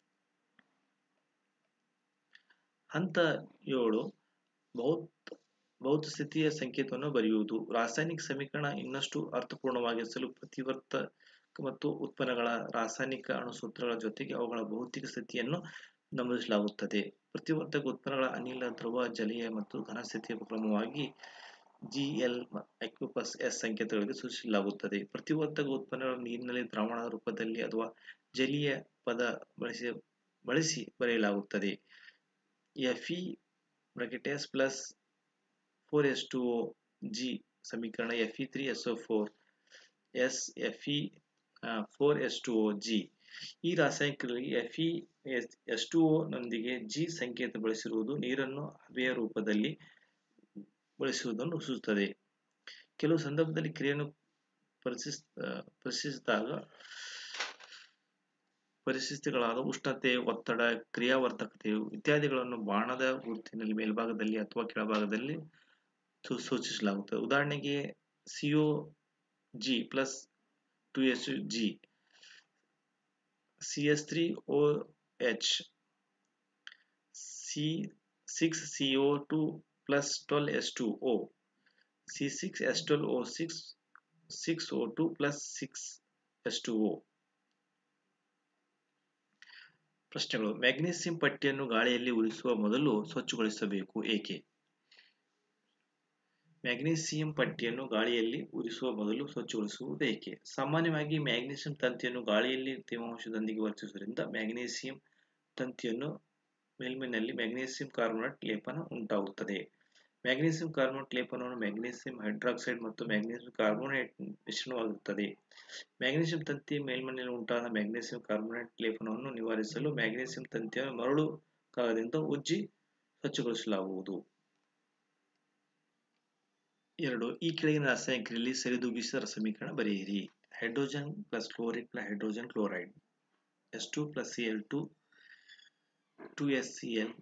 ಹಂತ ಏಳು ಭೌತ ಭೌತ ಸ್ಥಿತಿಯ ಸಂಕೇತವನ್ನು ಬರೆಯುವುದು ರಾಸಾಯನಿಕ ಸಮೀಕರಣ ಇನ್ನಷ್ಟು ಅರ್ಥಪೂರ್ಣವಾಗಿಸಲು ಪ್ರತಿವರ್ತಕ ಮತ್ತು ಉತ್ಪನ್ನಗಳ ರಾಸಾಯನಿಕ ಅಣುಸೂತ್ರಗಳ ಜೊತೆಗೆ ಅವುಗಳ ಭೌತಿಕ ಸ್ಥಿತಿಯನ್ನು ನಮೂದಿಸಲಾಗುತ್ತದೆ ಪ್ರತಿವರ್ತಕ ಉತ್ಪನ್ನಗಳ ಅನಿಲ ದ್ರವ ಜಲೀಯ ಮತ್ತು ಘನ ಸ್ಥಿತಿಯ ಕ್ರಮವಾಗಿ ಜಿ ಎಲ್ ಐಕ್ಯೂಪಸ್ ಎಸ್ ಸಂಕೇತಗಳಿಗೆ ಸೂಚಿಸಲಾಗುತ್ತದೆ ಪ್ರತಿವರ್ತಕ ಉತ್ಪನ್ನಗಳು ನೀರಿನಲ್ಲಿ ದ್ರಾವಣದ ರೂಪದಲ್ಲಿ ಅಥವಾ ಜಲೀಯ ಪದ ಬಳಸಿ ಬಳಸಿ ಬರೆಯಲಾಗುತ್ತದೆ F E bracket S plus four S two O G ಸಮೀಕರಣ F E three S O four S F E four S two O G ಈ ರಾಸಾಯನಿಕಗಳಿಗೆ F E S two O ನೊಂದಿಗೆ ಜಿ ಸಂಕೇತ ಬಳಸಿರುವುದು ನೀರನ್ನು ಹಬೆಯ ರೂಪದಲ್ಲಿ ಬಳಸುವುದನ್ನು ಸೂಚಿಸುತ್ತದೆ ಕೆಲವು ಸಂದರ್ಭದಲ್ಲಿ ಕ್ರಿಯೆಯನ್ನು ಪರಿಶೀಲಿಸ ಪರಿಶೀಲಿಸಿದಾಗ ಪರಿಸ್ಥಿತಿಗಳಾದ ಉಷ್ಣತೆ ಒತ್ತಡ ಕ್ರಿಯಾವರ್ತಕತೆಯು ಇತ್ಯಾದಿಗಳನ್ನು ಬಾಣದ ಗುರುತಿನಲ್ಲಿ ಮೇಲ್ಭಾಗದಲ್ಲಿ ಅಥವಾ ಕೆಳಭಾಗದಲ್ಲಿ ಸೂಚಿಸಲಾಗುತ್ತದೆ ಉದಾಹರಣೆಗೆ C O G plus two S G C S three O H C six C O two plus twelve S two O C six S twelve O six six O two plus six S two O ಪ್ರಶ್ನೆಗಳು ಮ್ಯಾಗ್ನೀಸಿಯಂ ಪಟ್ಟಿಯನ್ನು ಗಾಳಿಯಲ್ಲಿ ಉರಿಸುವ ಮೊದಲು ಸ್ವಚ್ಛಗೊಳಿಸಬೇಕು ಏಕೆ ಮ್ಯಾಗ್ನೀಸಿಯಂ ಪಟ್ಟಿಯನ್ನು ಗಾಳಿಯಲ್ಲಿ ಉರಿಸುವ ಮೊದಲು ಸ್ವಚ್ಛಗೊಳಿಸುವುದು ಏಕೆ ಸಾಮಾನ್ಯವಾಗಿ ಮ್ಯಾಗ್ನೀಸಿಯಂ ತಂತಿಯನ್ನು ಗಾಳಿಯಲ್ಲಿ ತೇವಾಂಶದೊಂದಿಗೆ ವರ್ತಿಸುವುದರಿಂದ ಮ್ಯಾಗ್ನೀಸಿಯಂ ತಂತಿಯನ್ನು ಮೇಲ್ಮೈನಲ್ಲಿ ಮ್ಯಾಗ್ನೀಸಿಯಂ ಕಾರ್ಬೊನೇಟ್ ಲೇಪನ ಉಂಟಾಗುತ್ತದೆ ಮ್ಯಾಗ್ನೀಸಿಯಂ ಕಾರ್ಬೊನೇಟ್ ಲೇಪನವನ್ನು ಮ್ಯಾಗ್ನೀಸಿಯಂ ಹೈಡ್ರಾಕ್ಸೈಡ್ ಮತ್ತು ಮ್ಯಾಗ್ನೀಸಿಯಂ ಕಾರ್ಬೊನೇಟ್ ಮಿಶ್ರಣವಾಗಿರುತ್ತದೆ ಮ್ಯಾಗ್ನೀಸಿಯಂ ತಂತಿ ಮೇಲ್ಮೈನಲ್ಲಿ ಉಂಟಾದ ಮ್ಯಾಗ್ನೀಸಿಯಂ ಕಾರ್ಬೊನೇಟ್ ಲೇಪನವನ್ನು ನಿವಾರಿಸಲು ಮ್ಯಾಗ್ನೀಸಿಯಂ ತಂತಿಯನ್ನು ಮರಳು ಕಾಗದದಿಂದ ಉಜ್ಜಿ ಸ್ವಚ್ಛಗೊಳಿಸಲಾಗುವುದು ಎರಡು ಈ ಕೆಳಗಿನ ರಾಸಾಯನಿಕರಲ್ಲಿ ಸರಿದೂಗಿಸಿದ ಸಮೀಕರಣ ಬರೆಯಿರಿ hydrogen plus chlorine plus hydrogen chloride S two plus C L two two S C L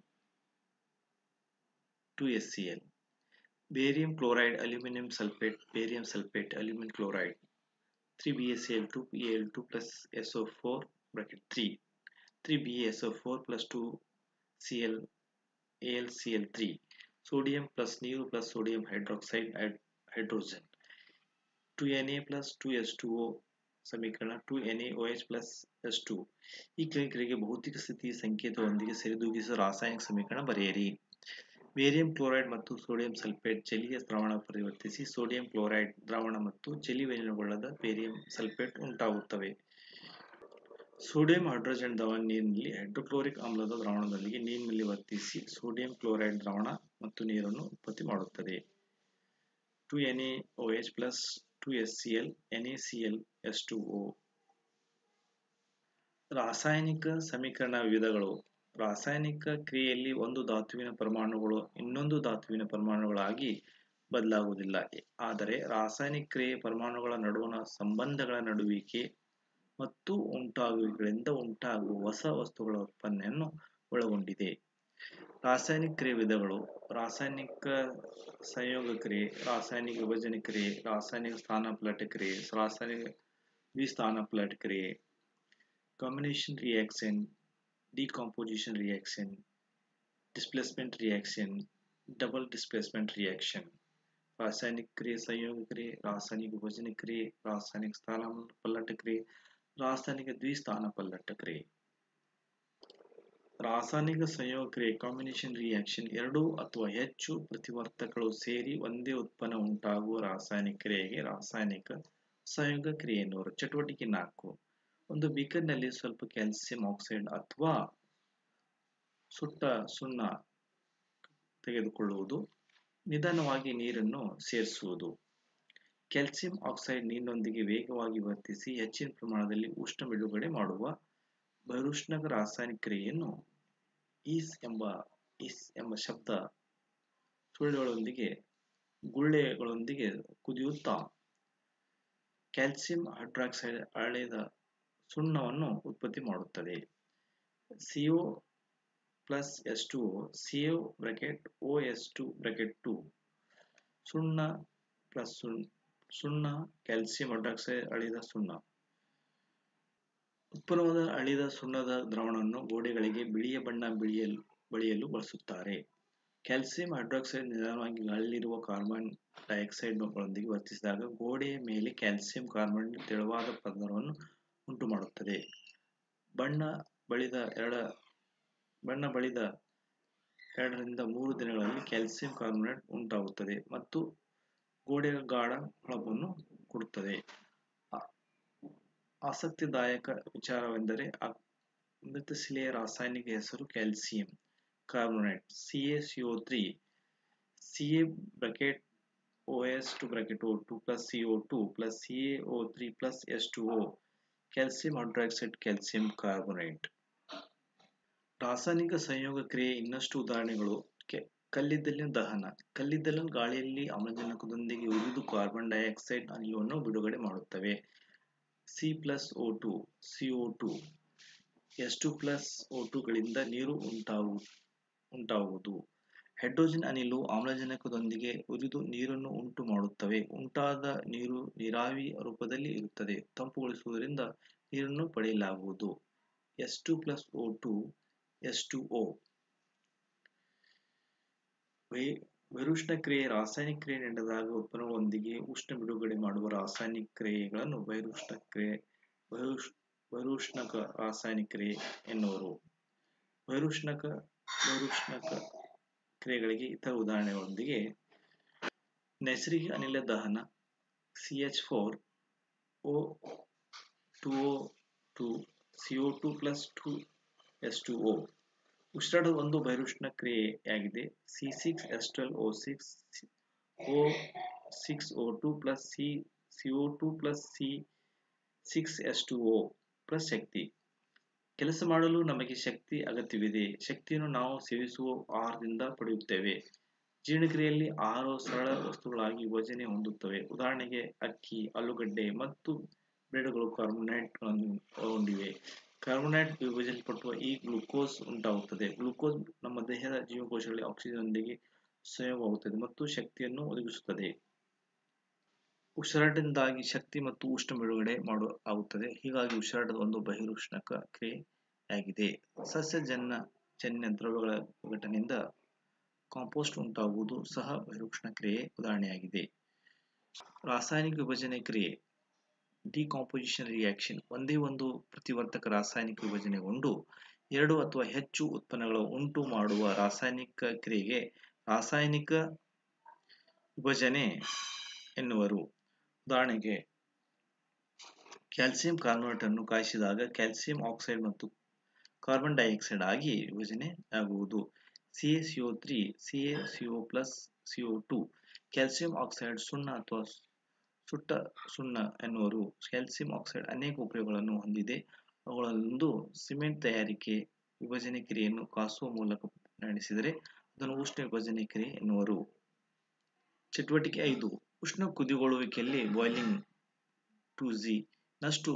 two S C L barium chloride aluminium sulphate barium sulphate aluminium chloride 3BaCl2 Al2 plus SO4 bracket 3 3BaSO4 plus 2 Cl AlCl3 sodium plus ನೀರು plus sodium hydroxide hydrogen 2Na plus 2S2O ಸಮೀಕರಣ 2NaOH plus S2 ಈ ಕೆಳಗೆ ಭೌತಿಕ ಸ್ಥಿತಿ ಸಂಕೇತದೊಂದಿಗೆ ಸರಿದೂಗಿಸುವ ರಾಸಾಯನಿಕ ಸಮೀಕರಣ ಬರೆಯಿರಿ ಬೇರಿಯಂ ಕ್ಲೋರೈಡ್ ಮತ್ತು ಸೋಡಿಯಂ ಸಲ್ಫೇಟ್ ಜಲೀಯ ದ್ರಾವಣ ಪರಿವರ್ತಿಸಿ ಸೋಡಿಯಂ ಕ್ಲೋರೈಡ್ ದ್ರಾವಣ ಮತ್ತು ಜಲಿ ವಿಲೀನಗೊಳ್ಳದ ಬೇರಿಯಂ ಸಲ್ಫೇಟ್ ಉಂಟಾಗುತ್ತವೆ ಸೋಡಿಯಂ ಹೈಡ್ರೋಜನ್ ದ್ರಾವಣ ನೀರಿನಲ್ಲಿ ಹೈಡ್ರೋಕ್ಲೋರಿಕ್ ಆಮ್ಲದ ದ್ರಾವಣದೊಂದಿಗೆ ನೀರಿನಲ್ಲಿ ವರ್ತಿಸಿ ಸೋಡಿಯಂ ಕ್ಲೋರೈಡ್ ದ್ರಾವಣ ಮತ್ತು ನೀರನ್ನು ಉತ್ಪತ್ತಿ ಮಾಡುತ್ತದೆ two N O H plus two S C L N A C L S two O ರಾಸಾಯನಿಕ ಸಮೀಕರಣ ವಿಧಗಳು ರಾಸಾಯನಿಕ ಕ್ರಿಯೆಯಲ್ಲಿ ಒಂದು ಧಾತುವಿನ ಪರಮಾಣುಗಳು ಇನ್ನೊಂದು ಧಾತುವಿನ ಪರಮಾಣುಗಳಾಗಿ ಬದಲಾಗುವುದಿಲ್ಲ ಆದರೆ ರಾಸಾಯನಿಕ ಕ್ರಿಯೆ ಪರಮಾಣುಗಳ ನಡುವಣ ಸಂಬಂಧಗಳ ನಡುವಿಕೆ ಮತ್ತು ಉಂಟಾಗುವಿಕೆಗಳಿಂದ ಉಂಟಾಗುವ ಹೊಸ ವಸ್ತುಗಳ ಉತ್ಪನ್ನವನ್ನು ಒಳಗೊಂಡಿದೆ ರಾಸಾಯನಿಕ ಕ್ರಿಯೆ ವಿಧಗಳು ರಾಸಾಯನಿಕ ಸಂಯೋಗ ಕ್ರಿಯೆ ರಾಸಾಯನಿಕ ವಿಭಜನೆ ಕ್ರಿಯೆ ರಾಸಾಯನಿಕ ಸ್ಥಾನಪಲ್ಲಟ ಕ್ರಿಯೆ ರಾಸಾಯನಿಕ ದ್ವಿಸ್ಥಾನಪಲ್ಲಟ ಕ್ರಿಯೆ combination reaction decomposition reaction, displacement reaction, double displacement reaction, ರಾಸಾಯನಿಕ ಕ್ರಿಯೆ ಸಂಯೋಗ ಕ್ರಿಯೆ ರಾಸಾಯನಿಕ ವಿಭಜನೆ ಕ್ರಿಯೆ ರಾಸಾಯನಿಕ ಸ್ಥಾನ ಪಲ್ಲಟ ಕ್ರಿಯೆ ರಾಸಾಯನಿಕ ದ್ವಿಸ್ಥಾನ ಪಲ್ಲಟ ಕ್ರಿಯೆ ರಾಸಾಯನಿಕ ಸಂಯೋಗ ಕ್ರಿಯೆ ಕಾಂಬಿನೇಷನ್ ರಿಯಾಕ್ಷನ್ ಎರಡು ಅಥವಾ ಹೆಚ್ಚು ಪ್ರತಿವರ್ತಕಗಳು ಸೇರಿ ಒಂದೇ ಉತ್ಪನ್ನ ಉಂಟಾಗುವ ರಾಸಾಯನಿಕ ಕ್ರಿಯೆಗೆ ರಾಸಾಯನಿಕ ಸಂಯೋಗ ಕ್ರಿಯೆ ಎನ್ನುವರು ಚಟುವಟಿಕೆ ನಾಲ್ಕು ಒಂದು ಬೀಕರ್ನಲ್ಲಿ ಸ್ವಲ್ಪ ಕ್ಯಾಲ್ಸಿಯಂ ಆಕ್ಸೈಡ್ ಅಥವಾ ಸುಟ್ಟ ಸುಣ್ಣ ತೆಗೆದುಕೊಳ್ಳುವುದು ನಿಧಾನವಾಗಿ ನೀರನ್ನು ಸೇರಿಸುವುದು ಕ್ಯಾಲ್ಸಿಯಂ ಆಕ್ಸೈಡ್ ನೀರಿನೊಂದಿಗೆ ವೇಗವಾಗಿ ವರ್ತಿಸಿ ಹೆಚ್ಚಿನ ಪ್ರಮಾಣದಲ್ಲಿ ಉಷ್ಣ ಬಿಡುಗಡೆ ಮಾಡುವ ಬಹಿರುಷ್ಣಕ ರಾಸಾಯನಿಕ ಕ್ರಿಯೆಯನ್ನು ಈಸ್ ಎಂಬ ಈಸ್ ಎಂಬ ಶಬ್ದ ಸುಳ್ಳುಗಳೊಂದಿಗೆ ಗುಳ್ಳೆಗಳೊಂದಿಗೆ ಕುದಿಯುತ್ತಾ ಕ್ಯಾಲ್ಸಿಯಂ ಹೈಡ್ರಾಕ್ಸೈಡ್ ಅಳೆದ ಸುಣ್ಣವನ್ನು ಉತ್ಪತ್ತಿ ಮಾಡುತ್ತದೆ C O plus S two C O bracket O S two bracket two ಸುಣ್ಣ ಪ್ಲಸ್ ಸುಣ್ಣ ಕ್ಯಾಲ್ಸಿಯಂ ಹೈಡ್ರಾಕ್ಸೈಡ್ ಅಳಿದ ಸುಣ್ಣ ಉತ್ಪನ್ನವಾದ ಅಳಿದ ಸುಣ್ಣದ ದ್ರಾವಣವನ್ನು ಗೋಡೆಗಳಿಗೆ ಬಿಳಿಯ ಬಣ್ಣ ಬಿಳಿಯಲು ಬಳಿಯಲು ಬಳಸುತ್ತಾರೆ ಕ್ಯಾಲ್ಸಿಯಂ ಹೈಡ್ರಾಕ್ಸೈಡ್ ನಿಧಾನವಾಗಿ ಗಾಳಿಯಲ್ಲಿರುವ ಕಾರ್ಬನ್ ಡೈಆಕ್ಸೈಡ್ಗಳೊಂದಿಗೆ ವರ್ತಿಸಿದಾಗ ಗೋಡೆಯ ಮೇಲೆ ಕ್ಯಾಲ್ಸಿಯಂ ಕಾರ್ಬನ್ ತೆಳುವಾದ ಪದರವನ್ನು ಉಂಟು ಮಾಡುತ್ತದೆ ಬಣ್ಣ ಬಳಿದ ಎರಡ ಬಣ್ಣ ಬಳಿದ ಎರಡರಿಂದ ಮೂರು ದಿನಗಳಲ್ಲಿ ಕ್ಯಾಲ್ಸಿಯಂ ಕಾರ್ಬೊನೇಟ್ ಉಂಟಾಗುತ್ತದೆ ಮತ್ತು ಗೋಡೆಯ ಗಾಢ ಹೊಳಪನ್ನು ಕೊಡುತ್ತದೆ ಆಸಕ್ತಿದಾಯಕ ವಿಚಾರವೆಂದರೆ ಅಮೃತಶಿಲೆಯ ರಾಸಾಯನಿಕ ಹೆಸರು calcium carbonate CaCO3 Ca bracket OS2 bracket O2 plus CO2 plus CaO3 plus S2O calcium hydroxide calcium carbonate ರಾಸಾಯನಿಕ ಸಂಯೋಗ ಕ್ರಿಯೆ ಇನ್ನಷ್ಟು ಉದಾಹರಣೆಗಳು ಕಲ್ಲಿದ್ದಲಿನ ದಹನ ಕಲ್ಲಿದ್ದಲು ಗಾಳಿಯಲ್ಲಿ ಆಮ್ಲಜನಕದೊಂದಿಗೆ ಉರಿದು ಕಾರ್ಬನ್ ಡೈಆಕ್ಸೈಡ್ ಅನಿಲವನ್ನು ಬಿಡುಗಡೆ ಮಾಡುತ್ತವೆ C plus O two CO two S two plus O ಟುಗಳಿಂದ ನೀರು ಉಂಟಾಗು ಉಂಟಾಗುವುದು ಹೈಡ್ರೋಜನ್ ಅನಿಲವು ಆಮ್ಲಜನಕದೊಂದಿಗೆ ಉರಿದು ನೀರನ್ನು ಉಂಟು ಮಾಡುತ್ತವೆ ಉಂಟಾದ ನೀರು ನೀರಾವಿ ರೂಪದಲ್ಲಿ ಇರುತ್ತದೆ ತಂಪುಗೊಳಿಸುವುದರಿಂದ ನೀರನ್ನು ಪಡೆಯಲಾಗುವುದು S two plus O two S two O ವೈರುಷ್ಣ ಕ್ರಿಯೆ ರಾಸಾಯನಿಕ ಕ್ರಿಯೆ ನಡೆದಾಗ ಉತ್ಪನ್ನಗಳೊಂದಿಗೆ ಉಷ್ಣ ಬಿಡುಗಡೆ ಮಾಡುವ ರಾಸಾಯನಿಕ ಕ್ರಿಯೆಗಳನ್ನು ವೈರುಷ್ಣ ಕ್ರಿಯೆ ವೈರುಷ್ಣಕ ರಾಸಾಯನಿಕ ಕ್ರಿಯೆ ಎನ್ನುವರು ವೈರುಷ್ಣಕ ವೈರುಷ್ಣಕ ಕ್ರಿಯೆಗಳಿಗೆ ಇತರ ಉದಾಹರಣೆಗಳೊಂದಿಗೆ ನೈಸರ್ಗಿಕ ಅನಿಲ ದಹನ C H four O two O two C O two plus two S two O ಉಸಿರಾಟದ ಒಂದು ವೈರುಷ್ಣ ಕ್ರಿಯೆಯಾಗಿದೆ C six S twelve O six O six O two plus C C O two plus C six S two O plus ಶಕ್ತಿ ಕೆಲಸ ಮಾಡಲು ನಮಗೆ ಶಕ್ತಿ ಅಗತ್ಯವಿದೆ ಶಕ್ತಿಯನ್ನು ನಾವು ಸೇವಿಸುವ ಆಹಾರದಿಂದ ಪಡೆಯುತ್ತೇವೆ ಜೀರ್ಣಕ್ರಿಯೆಯಲ್ಲಿ ಆಹಾರವು ಸರಳ ವಸ್ತುಗಳಾಗಿ ವಿಭಜನೆ ಹೊಂದುತ್ತವೆ ಉದಾಹರಣೆಗೆ ಅಕ್ಕಿ ಆಲೂಗಡ್ಡೆ ಮತ್ತು ಬ್ರೆಡ್ಗಳು ಕಾರ್ಬೋಹೈಡ್ರೇಟ್ಗಳನ್ನು ಒಳಗೊಂಡಿವೆ ಕಾರ್ಬೋಹೈಡ್ರೇಟ್ ವಿಭಜಿಸಲ್ಪಟ್ಟ ಈ ಗ್ಲೂಕೋಸ್ ಉಂಟಾಗುತ್ತದೆ ಗ್ಲೂಕೋಸ್ ನಮ್ಮ ದೇಹದ ಜೀವಕೋಶಗಳಲ್ಲಿ ಆಕ್ಸಿಜನ್ನೊಂದಿಗೆ ಸಂಯೋಗವಾಗುತ್ತದೆ ಮತ್ತು ಶಕ್ತಿಯನ್ನು ಒದಗಿಸುತ್ತದೆ ಉಸಿರಾಟದಿಂದಾಗಿ ಶಕ್ತಿ ಮತ್ತು ಉಷ್ಣ ಬಿಡುಗಡೆ ಮಾಡಲಾಗುತ್ತದೆ ಹೀಗಾಗಿ ಉಸಿರಾಟದ ಒಂದು ಬಹಿರುಷ್ಣಕ ಕ್ರಿಯೆಯಾಗಿದೆ ಸಸ್ಯಜನ್ಯ ಜನ್ಯ ದ್ರವ್ಯಗಳ ಘಟನೆಯಿಂದ ಕಾಂಪೋಸ್ಟ್ ಉಂಟಾಗುವುದು ಸಹ ಬಹಿರುಷ್ಣ ಕ್ರಿಯೆ ಉದಾಹರಣೆಯಾಗಿದೆ ರಾಸಾಯನಿಕ ವಿಭಜನೆ ಕ್ರಿಯೆ ಡಿಕಾಂಪೋಸಿಷನ್ ರಿಯಾಕ್ಷನ್ ಒಂದೇ ಒಂದು ಪ್ರತಿವರ್ತಕ ರಾಸಾಯನಿಕ ವಿಭಜನೆಗೊಂಡು ಎರಡು ಅಥವಾ ಹೆಚ್ಚು ಉತ್ಪನ್ನಗಳ ಉಂಟು ಮಾಡುವ ರಾಸಾಯನಿಕ ಕ್ರಿಯೆಗೆ ರಾಸಾಯನಿಕ ವಿಭಜನೆ ಎನ್ನುವರು ಉದಾಹರಣೆಗೆ ಕ್ಯಾಲ್ಸಿಯಂ ಕಾರ್ಬೋನೇಟ್ ಅನ್ನು ಕಾಯಿಸಿದಾಗ ಕ್ಯಾಲ್ಸಿಯಂ ಆಕ್ಸೈಡ್ ಮತ್ತು ಕಾರ್ಬನ್ ಡೈಆಕ್ಸೈಡ್ ಆಗಿ ವಿಭಜನೆ ಆಗುವುದು CACO three CACO plus CO two calcium oxide ಸುಣ್ಣ ಅಥವಾ ಸುಟ್ಟ ಸುಣ್ಣ ಎನ್ನುವರು ಕ್ಯಾಲ್ಸಿಯಂ ಆಕ್ಸೈಡ್ ಅನೇಕ ಉಪಯೋಗಗಳನ್ನು ಹೊಂದಿದೆ ಅವುಗಳಲ್ಲೊಂದು ಸಿಮೆಂಟ್ ತಯಾರಿಕೆ ವಿಭಜನೆ ಕ್ರಿಯೆಯನ್ನು ಕಾಸುವ ಮೂಲಕ ನಡೆಸಿದರೆ ಅದನ್ನು ಉಷ್ಣ ವಿಭಜನೆ ಕ್ರಿಯೆ ಎನ್ನುವರು ಚಟುವಟಿಕೆ ಐದು ಉಷ್ಣ ಕುದಿಗೊಳ್ಳುವಿಕೆಯಲ್ಲಿ ಬಾಯ್ಲಿಂಗ್ ಟು ಜಿ ನಷ್ಟು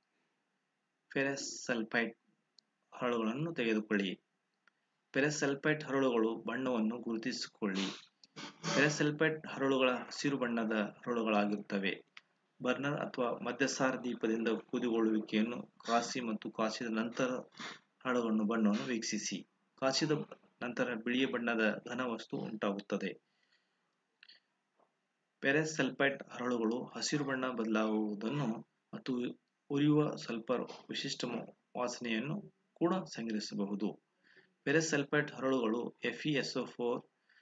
ಫೆರಸಲ್ಫೈಡ್ ಹರಳುಗಳನ್ನು ತೆಗೆದುಕೊಳ್ಳಿ ಫೆರಸಲ್ಫೈಡ್ ಹರಳುಗಳು ಬಣ್ಣವನ್ನು ಗುರುತಿಸಿಕೊಳ್ಳಿ ಫೆರಸಲ್ಫೈಡ್ ಹರಳುಗಳ ಹಸಿರು ಬಣ್ಣದ ಹರಳುಗಳಾಗಿರುತ್ತವೆ ಬರ್ನರ್ ಅಥವಾ ಮಧ್ಯಸಾರ ದೀಪದಿಂದ ಕುದಿಗೊಳ್ಳುವಿಕೆಯನ್ನು ಕಾಸಿ ಮತ್ತು ಕಾಸಿದ ನಂತರ ಹರಳುಗಳನ್ನು ಬಣ್ಣವನ್ನು ವೀಕ್ಷಿಸಿ ಕಾಸಿದ ನಂತರ ಬಿಳಿಯ ಬಣ್ಣದ ಘನ ವಸ್ತು ಉಂಟಾಗುತ್ತದೆ ಪೆರೆಸಲ್ಫೈಡ್ ಹರಳುಗಳು ಹಸಿರು ಬಣ್ಣ ಬದಲಾಗುವುದನ್ನು ಮತ್ತು ಉರಿಯುವ ಸಲ್ಫರ್ ವಿಶಿಷ್ಟ ವಾಸನೆಯನ್ನು ಕೂಡ ಸಂಗ್ರಹಿಸಬಹುದು ಪೆರೆಸಲ್ಫೈಡ್ ಹರಳುಗಳು FESO four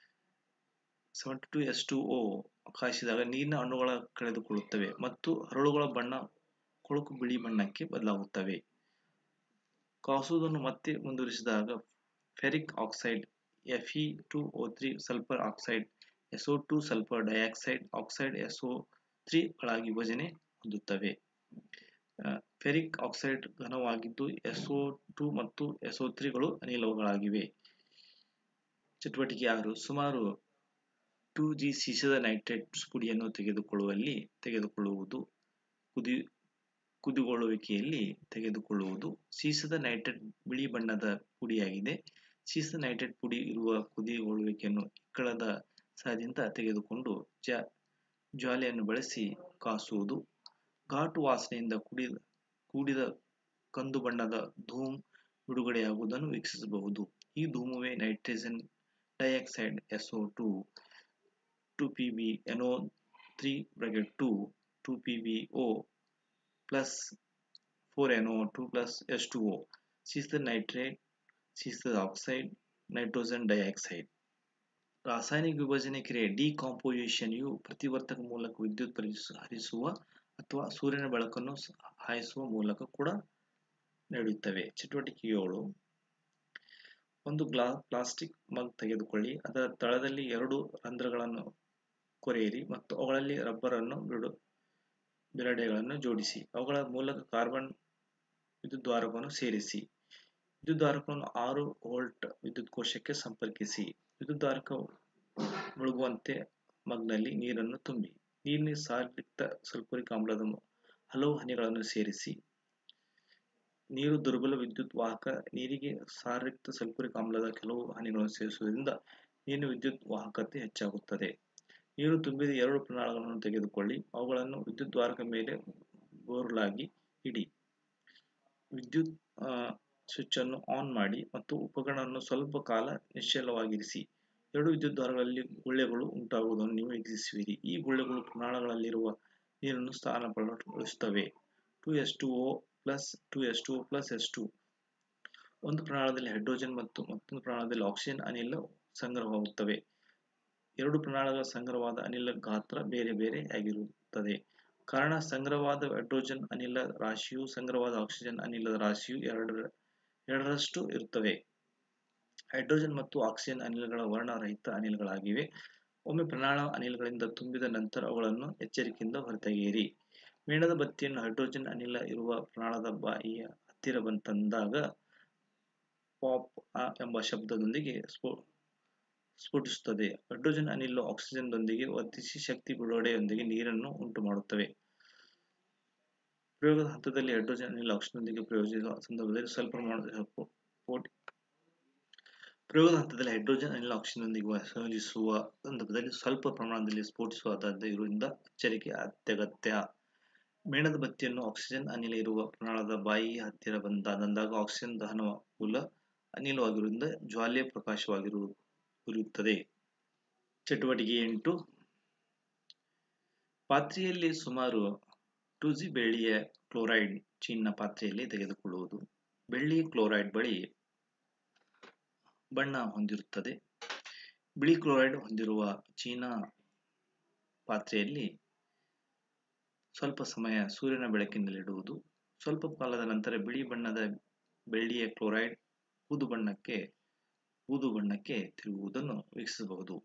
seventy two S two O ಕಾಯಿಸಿದಾಗ ನೀರಿನ ಅಣುಗಳ ಕಳೆದುಕೊಳ್ಳುತ್ತವೆ ಮತ್ತು ಹರಳುಗಳ ಬಣ್ಣ ಕೊಳಕು ಬಿಳಿ ಬಣ್ಣಕ್ಕೆ ಬದಲಾಗುತ್ತವೆ ಕಾಸುವುದನ್ನು ಮತ್ತೆ ಮುಂದುವರಿಸಿದಾಗ ferric oxide FE two O three sulphur oxide SO two sulphur dioxide oxide SO three ಗಳಾಗಿ ವಿಭಜನೆ ಹೊಂದುತ್ತವೆ ಫೆರಿಕ್ ಆಕ್ಸೈಡ್ ಘನವಾಗಿದ್ದು ಎಸ್ಒ ಟು ಮತ್ತು ಎಸ್ಒ ತ್ರೀಗಳು ಅನಿಲಗಳಾಗಿವೆ ಚಟುವಟಿಕೆ ಆರು ಸುಮಾರು ಟು ಜಿ ಸೀಸದ ನೈಟ್ರೇಟ್ ಪುಡಿಯನ್ನು ತೆಗೆದುಕೊಳ್ಳುವಲ್ಲಿ ತೆಗೆದುಕೊಳ್ಳುವುದು ಕುದಿ ಕುದಿಗೊಳ್ಳುವಿಕೆಯಲ್ಲಿ ತೆಗೆದುಕೊಳ್ಳುವುದು ಸೀಸದ ನೈಟ್ರೇಟ್ ಬಿಳಿ ಬಣ್ಣದ ಪುಡಿಯಾಗಿದೆ ಸೀಸದ ನೈಟ್ರೇಟ್ ಪುಡಿ ಇರುವ ಕುದಿಗೊಳ್ಳುವಿಕೆಯನ್ನು ಇಕ್ಕಳದ ಸಹಾಯದಿಂದ ತೆಗೆದುಕೊಂಡು ಜ ಜ್ವಾಲೆಯನ್ನು ಬಳಸಿ ಕಾಸುವುದು ಘಾಟು ವಾಸನೆಯಿಂದ ಕುಡಿದ ಕೂಡಿದ ಕಂದು ಬಣ್ಣದ ಧೂಮ್ ಬಿಡುಗಡೆಯಾಗುವುದನ್ನು ವೀಕ್ಷಿಸಬಹುದು ಈ ಧೂಮುವೆ nitrogen dioxide SO two two P B NO three bracket two two P B O plus four NO two plus S two O ಸೀಸದ ನೈಟ್ರೇಟ್ ಸೀಸದ ಆಕ್ಸೈಡ್ ನೈಟ್ರೋಜನ್ ಡೈಆಕ್ಸೈಡ್ ರಾಸಾಯನಿಕ ವಿಭಜನೆ ಕ್ರಿಯೆ ಡಿಕಾಂಪೋಸಿಷನ್ ಯು ಪ್ರತಿವರ್ತಕ ಮೂಲಕ ವಿದ್ಯುತ್ ಹರಿಸುವ ಅಥವಾ ಸೂರ್ಯನ ಬೆಳಕನ್ನು ಹಾಯಿಸುವ ಮೂಲಕ ಕೂಡ ನಡೆಯುತ್ತವೆ ಚಟುವಟಿಕೆ ಏಳು ಒಂದು ಗ್ಲಾ ಪ್ಲಾಸ್ಟಿಕ್ ಮಗ್ ತೆಗೆದುಕೊಳ್ಳಿ ಅದರ ತಳದಲ್ಲಿ ಎರಡು ರಂಧ್ರಗಳನ್ನು ಕೊರೆಯಿರಿ ಮತ್ತು ಅವುಗಳಲ್ಲಿ ರಬ್ಬರ್ ಅನ್ನು ಬಿಡು ಬಿರಡೆಗಳನ್ನು ಜೋಡಿಸಿ ಅವುಗಳ ಮೂಲಕ ಕಾರ್ಬನ್ ವಿದ್ಯುದ್ವಾರಕವನ್ನು ಸೇರಿಸಿ ವಿದ್ಯುದ್ವಾರಕವನ್ನು ಆರು ವೋಲ್ಟ್ ವಿದ್ಯುತ್ ಕೋಶಕ್ಕೆ ಸಂಪರ್ಕಿಸಿ ವಿದ್ಯುದ್ವಾರಕ ಮುಳುಗುವಂತೆ ಮಗ್ನಲ್ಲಿ ನೀರನ್ನು ತುಂಬಿ ನೀರಿನ ಸಾರಯುಕ್ತ ಸಲ್ಫ್ಯೂರಿಕ್ ಆಮ್ಲದ ಹಲವು ಹನಿಗಳನ್ನು ಸೇರಿಸಿ ನೀರು ದುರ್ಬಲ ವಿದ್ಯುತ್ ವಾಹಕ ನೀರಿಗೆ ಸಾರಯುಕ್ತ ಸಲ್ಫ್ಯೂರಿಕ್ ಆಮ್ಲದ ಕೆಲವು ಹನಿಗಳನ್ನು ಸೇರಿಸುವುದರಿಂದ ನೀರಿನ ವಿದ್ಯುತ್ ವಾಹಕತೆ ಹೆಚ್ಚಾಗುತ್ತದೆ ನೀರು ತುಂಬಿದ ಎರಡು ಪ್ರಮಾಣಗಳನ್ನು ತೆಗೆದುಕೊಳ್ಳಿ ಅವುಗಳನ್ನು ವಿದ್ಯುತ್ ದ್ವಾರಕ ಮೇಲೆ ಬೋರ್ಲಾಗಿ ಇಡಿ ವಿದ್ಯುತ್ ಸ್ವಿಚ್ ಅನ್ನು ಆನ್ ಮಾಡಿ ಮತ್ತು ಉಪಕರಣವನ್ನು ಸ್ವಲ್ಪ ಕಾಲ ನಿಶ್ಚಲವಾಗಿರಿಸಿ ಎರಡು ವಿದ್ಯುತ್ ದ್ವಾರಗಳಲ್ಲಿ ಗುಳ್ಳೆಗಳು ಉಂಟಾಗುವುದನ್ನು ನೀವು ವೀಕ್ಷಿಸುವಿರಿ ಈ ಗುಳ್ಳೆಗಳು ಪ್ರಮಾಣಗಳಲ್ಲಿರುವ ನೀರನ್ನು ಸ್ಥಾನಪಲ್ಲಟಗೊಳಿಸುತ್ತವೆ two S two O plus two S two plus S two ಒಂದು ಪ್ರಮಾಣದಲ್ಲಿ ಹೈಡ್ರೋಜನ್ ಮತ್ತು ಮತ್ತೊಂದು ಪ್ರಮಾಣದಲ್ಲಿ ಆಕ್ಸಿಜನ್ ಅನಿಲ ಸಂಗ್ರಹವಾಗುತ್ತವೆ ಎರಡು ಪ್ರಮಾಣಗಳ ಸಂಗ್ರಹವಾದ ಅನಿಲ ಗಾತ್ರ ಬೇರೆ ಬೇರೆ ಆಗಿರುತ್ತದೆ ಕಾರಣ ಸಂಗ್ರಹವಾದ ಹೈಡ್ರೋಜನ್ ಅನಿಲ ರಾಶಿಯು ಸಂಗ್ರಹವಾದ ಆಕ್ಸಿಜನ್ ಅನಿಲದ ರಾಶಿಯು ಎರಡರ ಎರಡರಷ್ಟು ಇರುತ್ತವೆ ಹೈಡ್ರೋಜನ್ ಮತ್ತು ಆಕ್ಸಿಜನ್ ಅನಿಲಗಳ ವರ್ಣರಹಿತ ಅನಿಲಗಳಾಗಿವೆ ಒಮ್ಮೆ ಪ್ರಾಣ ಅನಿಲಗಳಿಂದ ತುಂಬಿದ ನಂತರ ಅವುಗಳನ್ನು ಎಚ್ಚರಿಕೆಯಿಂದ ಹೊರತೆಗೆಯಿರಿ ಮೇಣದ ಬತ್ತಿಯನ್ನು ಹೈಡ್ರೋಜನ್ ಅನಿಲ ಇರುವ ಪ್ರಾಣದ ಬಾಯಿಯ ಹತ್ತಿರ ತಂದಾಗ ಪಾಪ್ ಎಂಬ ಶಬ್ದದೊಂದಿಗೆ ಸ್ಫೋಟಿಸುತ್ತದೆ ಹೈಡ್ರೋಜನ್ ಅನಿಲ ಆಕ್ಸಿಜನ್ದೊಂದಿಗೆ ವರ್ತಿಸಿ ಶಕ್ತಿ ಬಿಡುಗಡೆಯೊಂದಿಗೆ ನೀರನ್ನು ಉಂಟುಮಾಡುತ್ತವೆ ಪ್ರಯೋಗದ ಹಂತದಲ್ಲಿ ಹೈಡ್ರೋಜನ್ ಅನಿಲ ಆಕ್ಸಿಜನ್ನೊಂದಿಗೆ ಪ್ರಯೋಗಿಸುವ ಸಂದರ್ಭದಲ್ಲಿ ಸ್ವಲ್ಪ ಪ್ರಮಾಣದ ಪ್ರಯೋಗದ ಹಂತದಲ್ಲಿ ಹೈಡ್ರೋಜನ್ ಅನಿಲ ಆಕ್ಸಿಜನ್ನೊಂದಿಗೆ ಸಂಯೋಜಿಸುವ ಸಂದರ್ಭದಲ್ಲಿ ಸ್ವಲ್ಪ ಪ್ರಮಾಣದಲ್ಲಿ ಸ್ಫೋಟಿಸುವುದಾದ ಇರುವುದರಿಂದ ಎಚ್ಚರಿಕೆ ಅತ್ಯಗತ್ಯ ಮೇಣದ ಬತ್ತಿಯನ್ನು ಆಕ್ಸಿಜನ್ ಅನಿಲ ಇರುವ ಪ್ರಾಣದ ಬಾಯಿಯ ಹತ್ತಿರ ತಂದಾಗ ಆಕ್ಸಿಜನ್ ದಹನಮೂಲ ಅನಿಲವಾಗಿರುವುದರಿಂದ ಜ್ವಾಲೆ ಪ್ರಕಾಶವಾಗಿರುತ್ತದೆ ಚಟುವಟಿಕೆ ಎಂಟು ಪಾತ್ರೆಯಲ್ಲಿ ಸುಮಾರು ಟು ಜಿ ಬೆಳ್ಳಿಯ ಕ್ಲೋರೈಡ್ ಚಿನ್ನ ಪಾತ್ರೆಯಲ್ಲಿ ತೆಗೆದುಕೊಳ್ಳುವುದು ಬೆಳ್ಳಿ ಕ್ಲೋರೈಡ್ ಬಳಿ ಬಣ್ಣ ಹೊಂದಿರುತ್ತದೆ ಬಿಳಿ ಕ್ಲೋರೈಡ್ ಹೊಂದಿರುವ ಚೀನಾ ಪಾತ್ರೆಯಲ್ಲಿ ಸ್ವಲ್ಪ ಸಮಯ ಸೂರ್ಯನ ಬೆಳಕಿನಲ್ಲಿಡುವುದು ಸ್ವಲ್ಪ ಕಾಲದ ನಂತರ ಬಿಳಿ ಬಣ್ಣದ ಬೆಳ್ಳಿಯ ಕ್ಲೋರೈಡ್ ಬೂದು ಬಣ್ಣಕ್ಕೆ ಬೂದು ಬಣ್ಣಕ್ಕೆ ತಿರುಗುವುದನ್ನು ವೀಕ್ಷಿಸಬಹುದು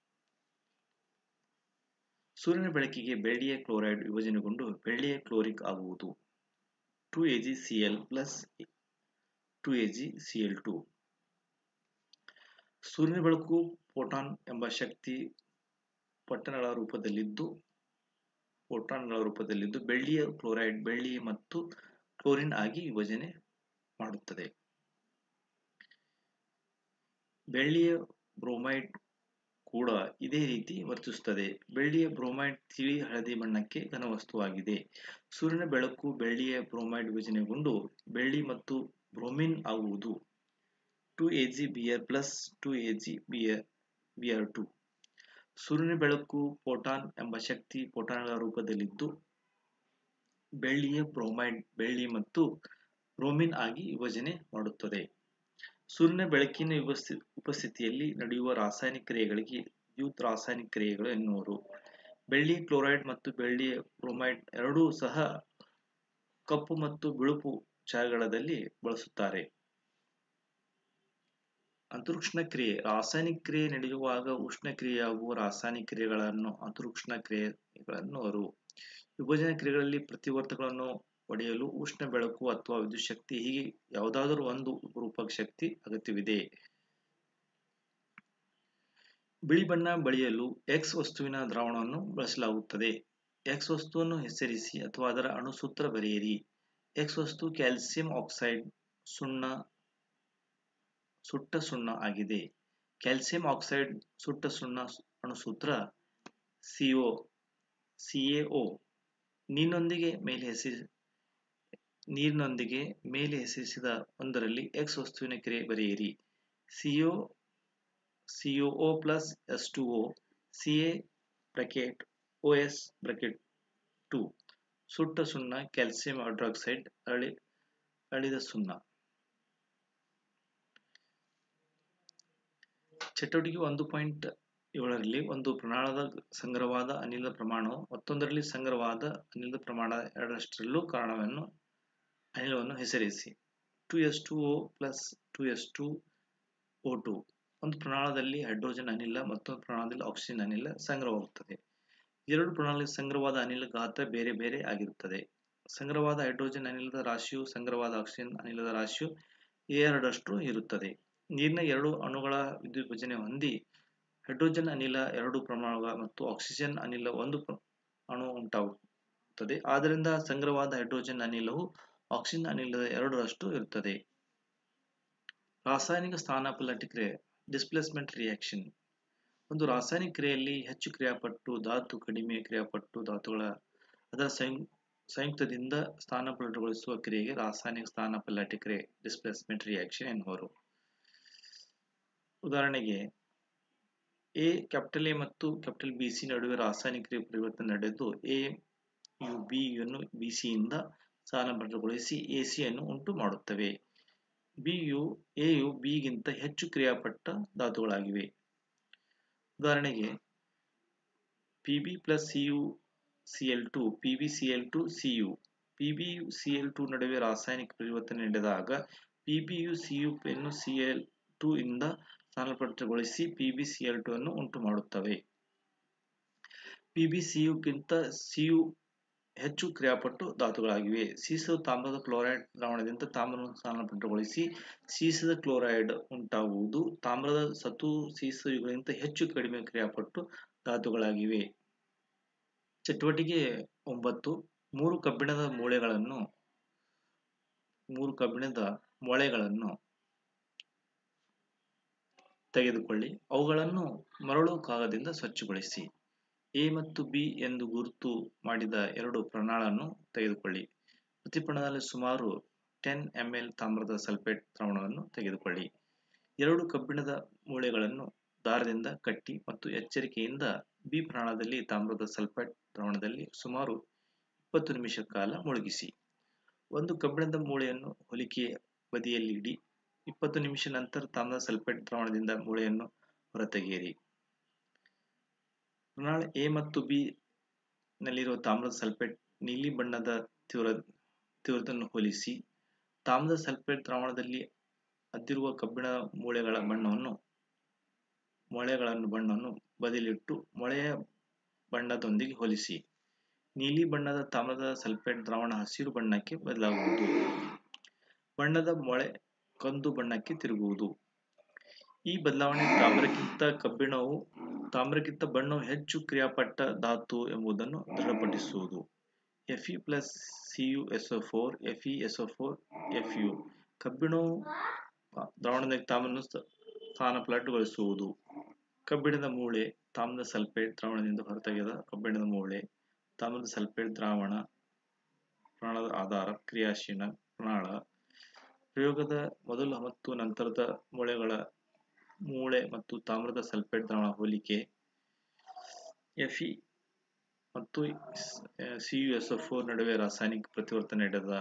ಸೂರ್ಯನ ಬೆಳಕಿಗೆ ಬೆಳ್ಳಿಯ ಕ್ಲೋರೈಡ್ ವಿಭಜನೆಗೊಂಡು ಬೆಳ್ಳಿಯ ಕ್ಲೋರಿಕ್ ಆಗುವುದು two AG CL plus two AG CL two ಸೂರ್ಯನ ಬೆಳಕು ಫೋಟಾನ್ ಎಂಬ ಶಕ್ತಿ ಪಟ್ಟಣಗಳ ರೂಪದಲ್ಲಿದ್ದು ಫೋಟಾನ್ಗಳ ರೂಪದಲ್ಲಿದ್ದು ಬೆಳ್ಳಿಯ ಕ್ಲೋರೈಡ್ ಬೆಳ್ಳಿ ಮತ್ತು ಕ್ಲೋರಿನ್ ಆಗಿ ವಿಭಜನೆ ಮಾಡುತ್ತದೆ ಬೆಳ್ಳಿಯ ಬ್ರೋಮೈಡ್ ಕೂಡ ಇದೇ ರೀತಿ ವರ್ತಿಸುತ್ತದೆ ಬೆಳ್ಳಿಯ ಬ್ರೋಮೈಡ್ ತಿಳಿ ಹಳದಿ ಬಣ್ಣಕ್ಕೆ ಘನವಸ್ತುವಾಗಿದೆ ಸೂರ್ಯನ ಬೆಳಕು ಬೆಳ್ಳಿಯ ಬ್ರೋಮೈಡ್ ವಿಭಜನೆಗೊಂಡು ಬೆಳ್ಳಿ ಮತ್ತು ಬ್ರೋಮಿನ್ ಆಗುವುದು two AG BR plus two AG BR BR two ಸೂರ್ಯನ ಬೆಳಕು ಫೋಟಾನ್ ಎಂಬ ಶಕ್ತಿ ಫೋಟಾನ್ಗಳ ರೂಪದಲ್ಲಿದ್ದು ಬೆಳ್ಳಿಯ ಬ್ರೋಮೈಡ್ ಬೆಳ್ಳಿ ಮತ್ತು ಬ್ರೋಮಿನ್ ಆಗಿ ವಿಭಜನೆ ಮಾಡುತ್ತದೆ ಸೂರ್ಯನ ಬೆಳಕಿನ ಉಪಸ್ಥಿತಿಯಲ್ಲಿ ನಡೆಯುವ ರಾಸಾಯನಿಕ ಕ್ರಿಯೆಗಳಿಗೆ ವಿದ್ಯುತ್ ರಾಸಾಯನಿಕ ಕ್ರಿಯೆಗಳು ಎನ್ನುವರು ಬೆಳ್ಳಿ ಕ್ಲೋರೈಡ್ ಮತ್ತು ಬೆಳ್ಳಿಯ ಬ್ರೋಮೈಡ್ ಎರಡೂ ಸಹ ಕಪ್ಪು ಮತ್ತು ಬಿಳುಪು ಛಾಯಗಳಲ್ಲಿ ಬಳಸುತ್ತಾರೆ ಅಂತರುಕ್ಷಣ ಕ್ರಿಯೆ ರಾಸಾಯನಿಕ ಕ್ರಿಯೆ ನಡೆಯುವಾಗ ಉಷ್ಣ ಕ್ರಿಯೆಯಾಗುವ ರಾಸಾಯನಿಕ ಕ್ರಿಯೆಗಳನ್ನು ಅಂತರುಕ್ಷಣ ಕ್ರಿಯೆಗಳನ್ನು ವಿಭಜನಾ ಕ್ರಿಯೆಗಳಲ್ಲಿ ಪ್ರತಿವರ್ತಕಗಳನ್ನು ಒಡೆಯಲು ಉಷ್ಣ ಬೆಳಕು ಅಥವಾ ವಿದ್ಯುತ್ ಶಕ್ತಿ ಹೀಗೆ ಯಾವುದಾದರೂ ಒಂದು ರೂಪಕ ಶಕ್ತಿ ಅಗತ್ಯವಿದೆ ಬಿಳಿ ಬಣ್ಣ ಬಳಿಯಲು ಎಕ್ಸ್ ವಸ್ತುವಿನ ದ್ರಾವಣವನ್ನು ಬಳಸಲಾಗುತ್ತದೆ ಎಕ್ಸ್ ವಸ್ತುವನ್ನು ಹೆಸರಿಸಿ ಅಥವಾ ಅದರ ಅಣುಸೂತ್ರ ಬರೆಯಿರಿ ಎಕ್ಸ್ ವಸ್ತು ಕ್ಯಾಲ್ಸಿಯಂ ಆಕ್ಸೈಡ್ ಸುಣ್ಣ ಸುಟ್ಟ ಸುಣ್ಣ ಆಗಿದೆ ಕ್ಯಾಲ್ಸಿಯಂ ಆಕ್ಸೈಡ್ ಸುಟ್ಟ ಸುಣ್ಣ ಅಣುಸೂತ್ರ ಸಿಒ ಸಿಎಒ ನೀರಿನೊಂದಿಗೆ ಮೇಲೆ ಹೆಸರಿ ನೀರಿನೊಂದಿಗೆ ಮೇಲೆ ಹೆಸರಿಸಿದ ಒಂದರಲ್ಲಿ ಎಕ್ಸ್ ವಸ್ತುವಿನ ಕ್ರಿಯೆ ಬರೆಯಿರಿ CO COO plus S two O CA bracket O S bracket two ಸುಟ್ಟ ಸುಣ್ಣ ಕ್ಯಾಲ್ಸಿಯಂ ಹೈಡ್ರಾಕ್ಸೈಡ್ ಅಳಿ ಅಳಿದ ಸುಣ್ಣ ಚಟುವಟಿಕೆ ಒಂದು ಪಾಯಿಂಟ್ ಏಳರಲ್ಲಿ ಒಂದು ಪ್ರಮಾಣದ ಸಂಗ್ರಹವಾದ ಅನಿಲದ ಪ್ರಮಾಣವು ಮತ್ತೊಂದರಲ್ಲಿ ಸಂಗ್ರಹವಾದ ಅನಿಲದ ಪ್ರಮಾಣ ಎರಡರಷ್ಟರಲ್ಲೂ ಕಾರಣವನ್ನು ಅನಿಲವನ್ನು ಹೆಸರಿಸಿ two S two O plus two S two O two ಒಂದು ಪ್ರಮಾಣದಲ್ಲಿ ಹೈಡ್ರೋಜನ್ ಅನಿಲ ಮತ್ತೊಂದು ಪ್ರಮಾಣದಲ್ಲಿ ಆಕ್ಸಿಜನ್ ಅನಿಲ ಸಂಗ್ರಹವಾಗುತ್ತದೆ ಎರಡು ಪ್ರಮಾಣದಲ್ಲಿ ಸಂಗ್ರಹವಾದ ಅನಿಲ ಗಾತ್ರ ಬೇರೆ ಬೇರೆ ಆಗಿರುತ್ತದೆ ಸಂಗ್ರಹವಾದ ಹೈಡ್ರೋಜನ್ ಅನಿಲದ ರಾಶಿಯು ಸಂಗ್ರಹವಾದ ಆಕ್ಸಿಜನ್ ಅನಿಲದ ರಾಶಿಯು ಎರಡರಷ್ಟು ಇರುತ್ತದೆ ನೀರಿನ ಎರಡು ಅಣುಗಳ ವಿದ್ಯುತ್ ವಿಭಜನೆ ಹೊಂದಿ ಹೈಡ್ರೋಜನ್ ಅನಿಲ ಎರಡು ಪ್ರಮಾಣ ಮತ್ತು ಆಕ್ಸಿಜನ್ ಅನಿಲ ಒಂದು ಅಣು ಉಂಟಾಗುತ್ತದೆ ಆದ್ದರಿಂದ ಸಂಗ್ರಹವಾದ ಹೈಡ್ರೋಜನ್ ಅನಿಲವು ಆಕ್ಸಿಜನ್ ಅನಿಲದ ಎರಡರಷ್ಟು ಇರುತ್ತದೆ ರಾಸಾಯನಿಕ ಸ್ಥಾನಪಲ್ಲಟ ಕ್ರಿಯೆ ಡಿಸ್ಪ್ಲೇಸ್ಮೆಂಟ್ ರಿಯಾಕ್ಷನ್ ಒಂದು ರಾಸಾಯನಿಕ ಕ್ರಿಯೆಯಲ್ಲಿ ಹೆಚ್ಚು ಕ್ರಿಯಾಪಟ್ಟು ಧಾತು ಕಡಿಮೆ ಕ್ರಿಯಾಪಟ್ಟು ಧಾತುಗಳ ಅದರ ಸಂಯು ಸಂಯುಕ್ತದಿಂದ ಸ್ಥಾನಪಲ್ಲಟಗೊಳಿಸುವ ಕ್ರಿಯೆಗೆ ರಾಸಾಯನಿಕ ಸ್ಥಾನಪಲ್ಲಟ ಕ್ರಿಯೆ ಡಿಸ್ಪ್ಲೇಸ್ಮೆಂಟ್ ರಿಯಾಕ್ಷನ್ ಎನ್ನುವರು ಉದಾಹರಣೆಗೆ ಎ ಕ್ಯಾಪಿಟಲ್ ಎ ಮತ್ತು ಕ್ಯಾಪಿಟಲ್ ಬಿ ಸಿ ನಡುವೆ ರಾಸಾಯನಿಕ ಕ್ರಿಯೆ ಪರಿವರ್ತನೆ ನಡೆದು ಎ ಯು ಬಿ ಯನ್ನು ಬಿ ಸಿಯಿಂದ ಸ್ಥಾನಪಲ್ಲಟಗೊಳಿಸಿ ಎ ಸಿ ಅನ್ನು ಉಂಟು ಮಾಡುತ್ತವೆ ಬಿ ಯು ಎ ಯು ಬಿಗಿಂತ ಹೆಚ್ಚು ಕ್ರಿಯಾಪಟ್ಟ ಧಾತುಗಳಾಗಿವೆ ಉದಾಹರಣೆಗೆ P B plus C U C L two P B C L two C U P B C L two ನಡುವೆ ರಾಸಾಯನಿಕ ಪರಿವರ್ತನೆ ನಡೆದಾಗ P B U C U ಅನ್ನು ಸಿ ಎಲ್ ಟು ಇಂದ ಸ್ಥಾನಪಲ್ಲಟಗೊಳಿಸಿ P B C L two ಅನ್ನು ಉಂಟು ಮಾಡುತ್ತವೆ ಪಿ ಬಿ ಸಿ ಯುಗಿಂತ ಸಿ ಯು ಹೆಚ್ಚು ಕ್ರಿಯಾಪಟ್ಟು ಧಾತುಗಳಾಗಿವೆ ಸೀಸದ ತಾಮ್ರದ ಕ್ಲೋರೈಡ್ ದ್ರಾವಣದಿಂದ ತಾಮ್ರವನ್ನು ಸ್ಥಾನಪಲ್ಲಟಗೊಳಿಸಿ ಸೀಸದ ಕ್ಲೋರೈಡ್ ಉಂಟಾಗುವುದು ತಾಮ್ರದ ಸತು ಸೀಸ ಇವುಗಳಿಗಿಂತ ಹೆಚ್ಚು ಕಡಿಮೆ ಕ್ರಿಯಾಪಟ್ಟು ಧಾತುಗಳಾಗಿವೆ ಚಟುವಟಿಕೆ ಒಂಬತ್ತು ಮೂರು ಕಬ್ಬಿಣದ ಮೂಳೆಗಳನ್ನು ಮೂರು ಕಬ್ಬಿಣದ ಮೊಳೆಗಳನ್ನು ತೆಗೆದುಕೊಳ್ಳಿ ಅವುಗಳನ್ನು ಮರಳು ಕಾಗದಿಂದ ಸ್ವಚ್ಛಗೊಳಿಸಿ ಎ ಮತ್ತು ಬಿ ಎಂದು ಗುರುತು ಮಾಡಿದ ಎರಡು ಪ್ರಮಾಣಗಳನ್ನು ತೆಗೆದುಕೊಳ್ಳಿ ಪ್ರತಿ ಪ್ರಮಾಣದಲ್ಲಿ ಸುಮಾರು ಟೆನ್ ಎಂ ಎಲ್ ತಾಮ್ರದ ಸಲ್ಫೇಟ್ ದ್ರಾವಣವನ್ನು ತೆಗೆದುಕೊಳ್ಳಿ ಎರಡು ಕಬ್ಬಿಣದ ಮೂಳೆಗಳನ್ನು ದಾರದಿಂದ ಕಟ್ಟಿ ಮತ್ತು ಎಚ್ಚರಿಕೆಯಿಂದ ಬಿ ಪ್ರಮಾಣದಲ್ಲಿ ತಾಮ್ರದ ಸಲ್ಫೇಟ್ ದ್ರಾವಣದಲ್ಲಿ ಸುಮಾರು ಇಪ್ಪತ್ತು ನಿಮಿಷ ಕಾಲ ಮುಳುಗಿಸಿ ಒಂದು ಕಬ್ಬಿಣದ ಮೂಳೆಯನ್ನು ಹೊಲಿಕೆಯ ಬದಿಯಲ್ಲಿ ಇಡಿ ಇಪ್ಪತ್ತು ನಿಮಿಷ ನಂತರ ತಾಮ್ರದ ಸಲ್ಫೇಟ್ ದ್ರಾವಣದಿಂದ ಮೂಳೆಯನ್ನು ಹೊರತೆಗೆಯಿರಿ ಪ್ರಮಾಣ ಎ ಮತ್ತು ಬಿ ನಲ್ಲಿರುವ ತಾಮ್ರದ ಸಲ್ಫೇಟ್ ನೀಲಿ ಬಣ್ಣದ ತೀವ್ರ ತೀವ್ರತೆಯನ್ನು ಹೋಲಿಸಿ ತಾಮ್ರದ ಸಲ್ಫೇಟ್ ದ್ರಾವಣದಲ್ಲಿ ಅದ್ದಿರುವ ಕಬ್ಬಿಣ ಮೂಳೆಗಳ ಬಣ್ಣವನ್ನು ಮೊಳೆಗಳನ್ನು ಬಣ್ಣವನ್ನು ಬದಿಲಿಟ್ಟು ಮೊಳೆಯ ಬಣ್ಣದೊಂದಿಗೆ ಹೋಲಿಸಿ ನೀಲಿ ಬಣ್ಣದ ತಾಮ್ರದ ಸಲ್ಫೇಟ್ ದ್ರಾವಣ ಹಸಿರು ಬಣ್ಣಕ್ಕೆ ಬದಲಾಗುವುದು ಬಣ್ಣದ ಮೊಳೆ ಕಂದು ಬಣ್ಣಕ್ಕೆ ತಿರುಗುವುದು ಈ ಬದಲಾವಣೆ ತಾಮ್ರಕ್ಕಿಂತ ಕಬ್ಬಿಣವು ತಾಮ್ರಕ್ಕಿಂತ ಬಣ್ಣವು ಹೆಚ್ಚು ಕ್ರಿಯಾಪಟ್ಟ ಧಾತು ಎಂಬುದನ್ನು ದೃಢಪಡಿಸುವುದು FE plus CU SO four FE SO four FU ಕಬ್ಬಿಣವು ದ್ರಾವಣದಲ್ಲಿ ತಾಮ್ರವನ್ನು ಸ್ಥಾನಪಲ್ಲಟಗೊಳಿಸುವುದು ಕಬ್ಬಿಣದ ಮೂಳೆ ತಾಮ್ರದ ಸಲ್ಫೇಟ್ ದ್ರಾವಣದಿಂದ ಹೊರತೆಗೆದ ಕಬ್ಬಿಣದ ಮೂಳೆ ತಾಮ್ರದ ಸಲ್ಫೇಟ್ ದ್ರಾವಣ ಪ್ರಾಣದ ಆಧಾರ ಕ್ರಿಯಾಶೀಲ ಪ್ರಾಣ ಪ್ರಯೋಗದ ಮೊದಲು ಮತ್ತು ನಂತರದ ಮೂಳೆಗಳ ಮೂಳೆ ಮತ್ತು ತಾಮ್ರದ ಸಲ್ಫೇಟ್ ದ್ರಾವಣ ಹೋಲಿಕೆ ಎಫ್ಇ ಮತ್ತು ಸಿಯುಎಸ್ಒ ಫೋರ್ ನಡುವೆ ರಾಸಾಯನಿಕ ಪ್ರತಿವರ್ತನೆ ನಡೆದ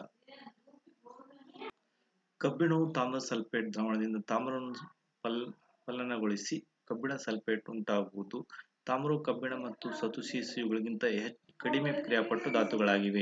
ಕಬ್ಬಿಣವು ತಾಮ್ರದ ಸಲ್ಫೇಟ್ ದ್ರಾವಣದಿಂದ ತಾಮ್ರವನ್ನು ಪಲ್ ಪಲ್ಲನಗೊಳಿಸಿ ಕಬ್ಬಿಣ ಸಲ್ಫೇಟ್ ಉಂಟಾಗುವುದು ತಾಮ್ರವು ಕಬ್ಬಿಣ ಮತ್ತು ಸತು ಇವುಗಳಿಗಿಂತ ಕಡಿಮೆ ಕ್ರಿಯಾಪಟ್ಟು ಧಾತುಗಳಾಗಿವೆ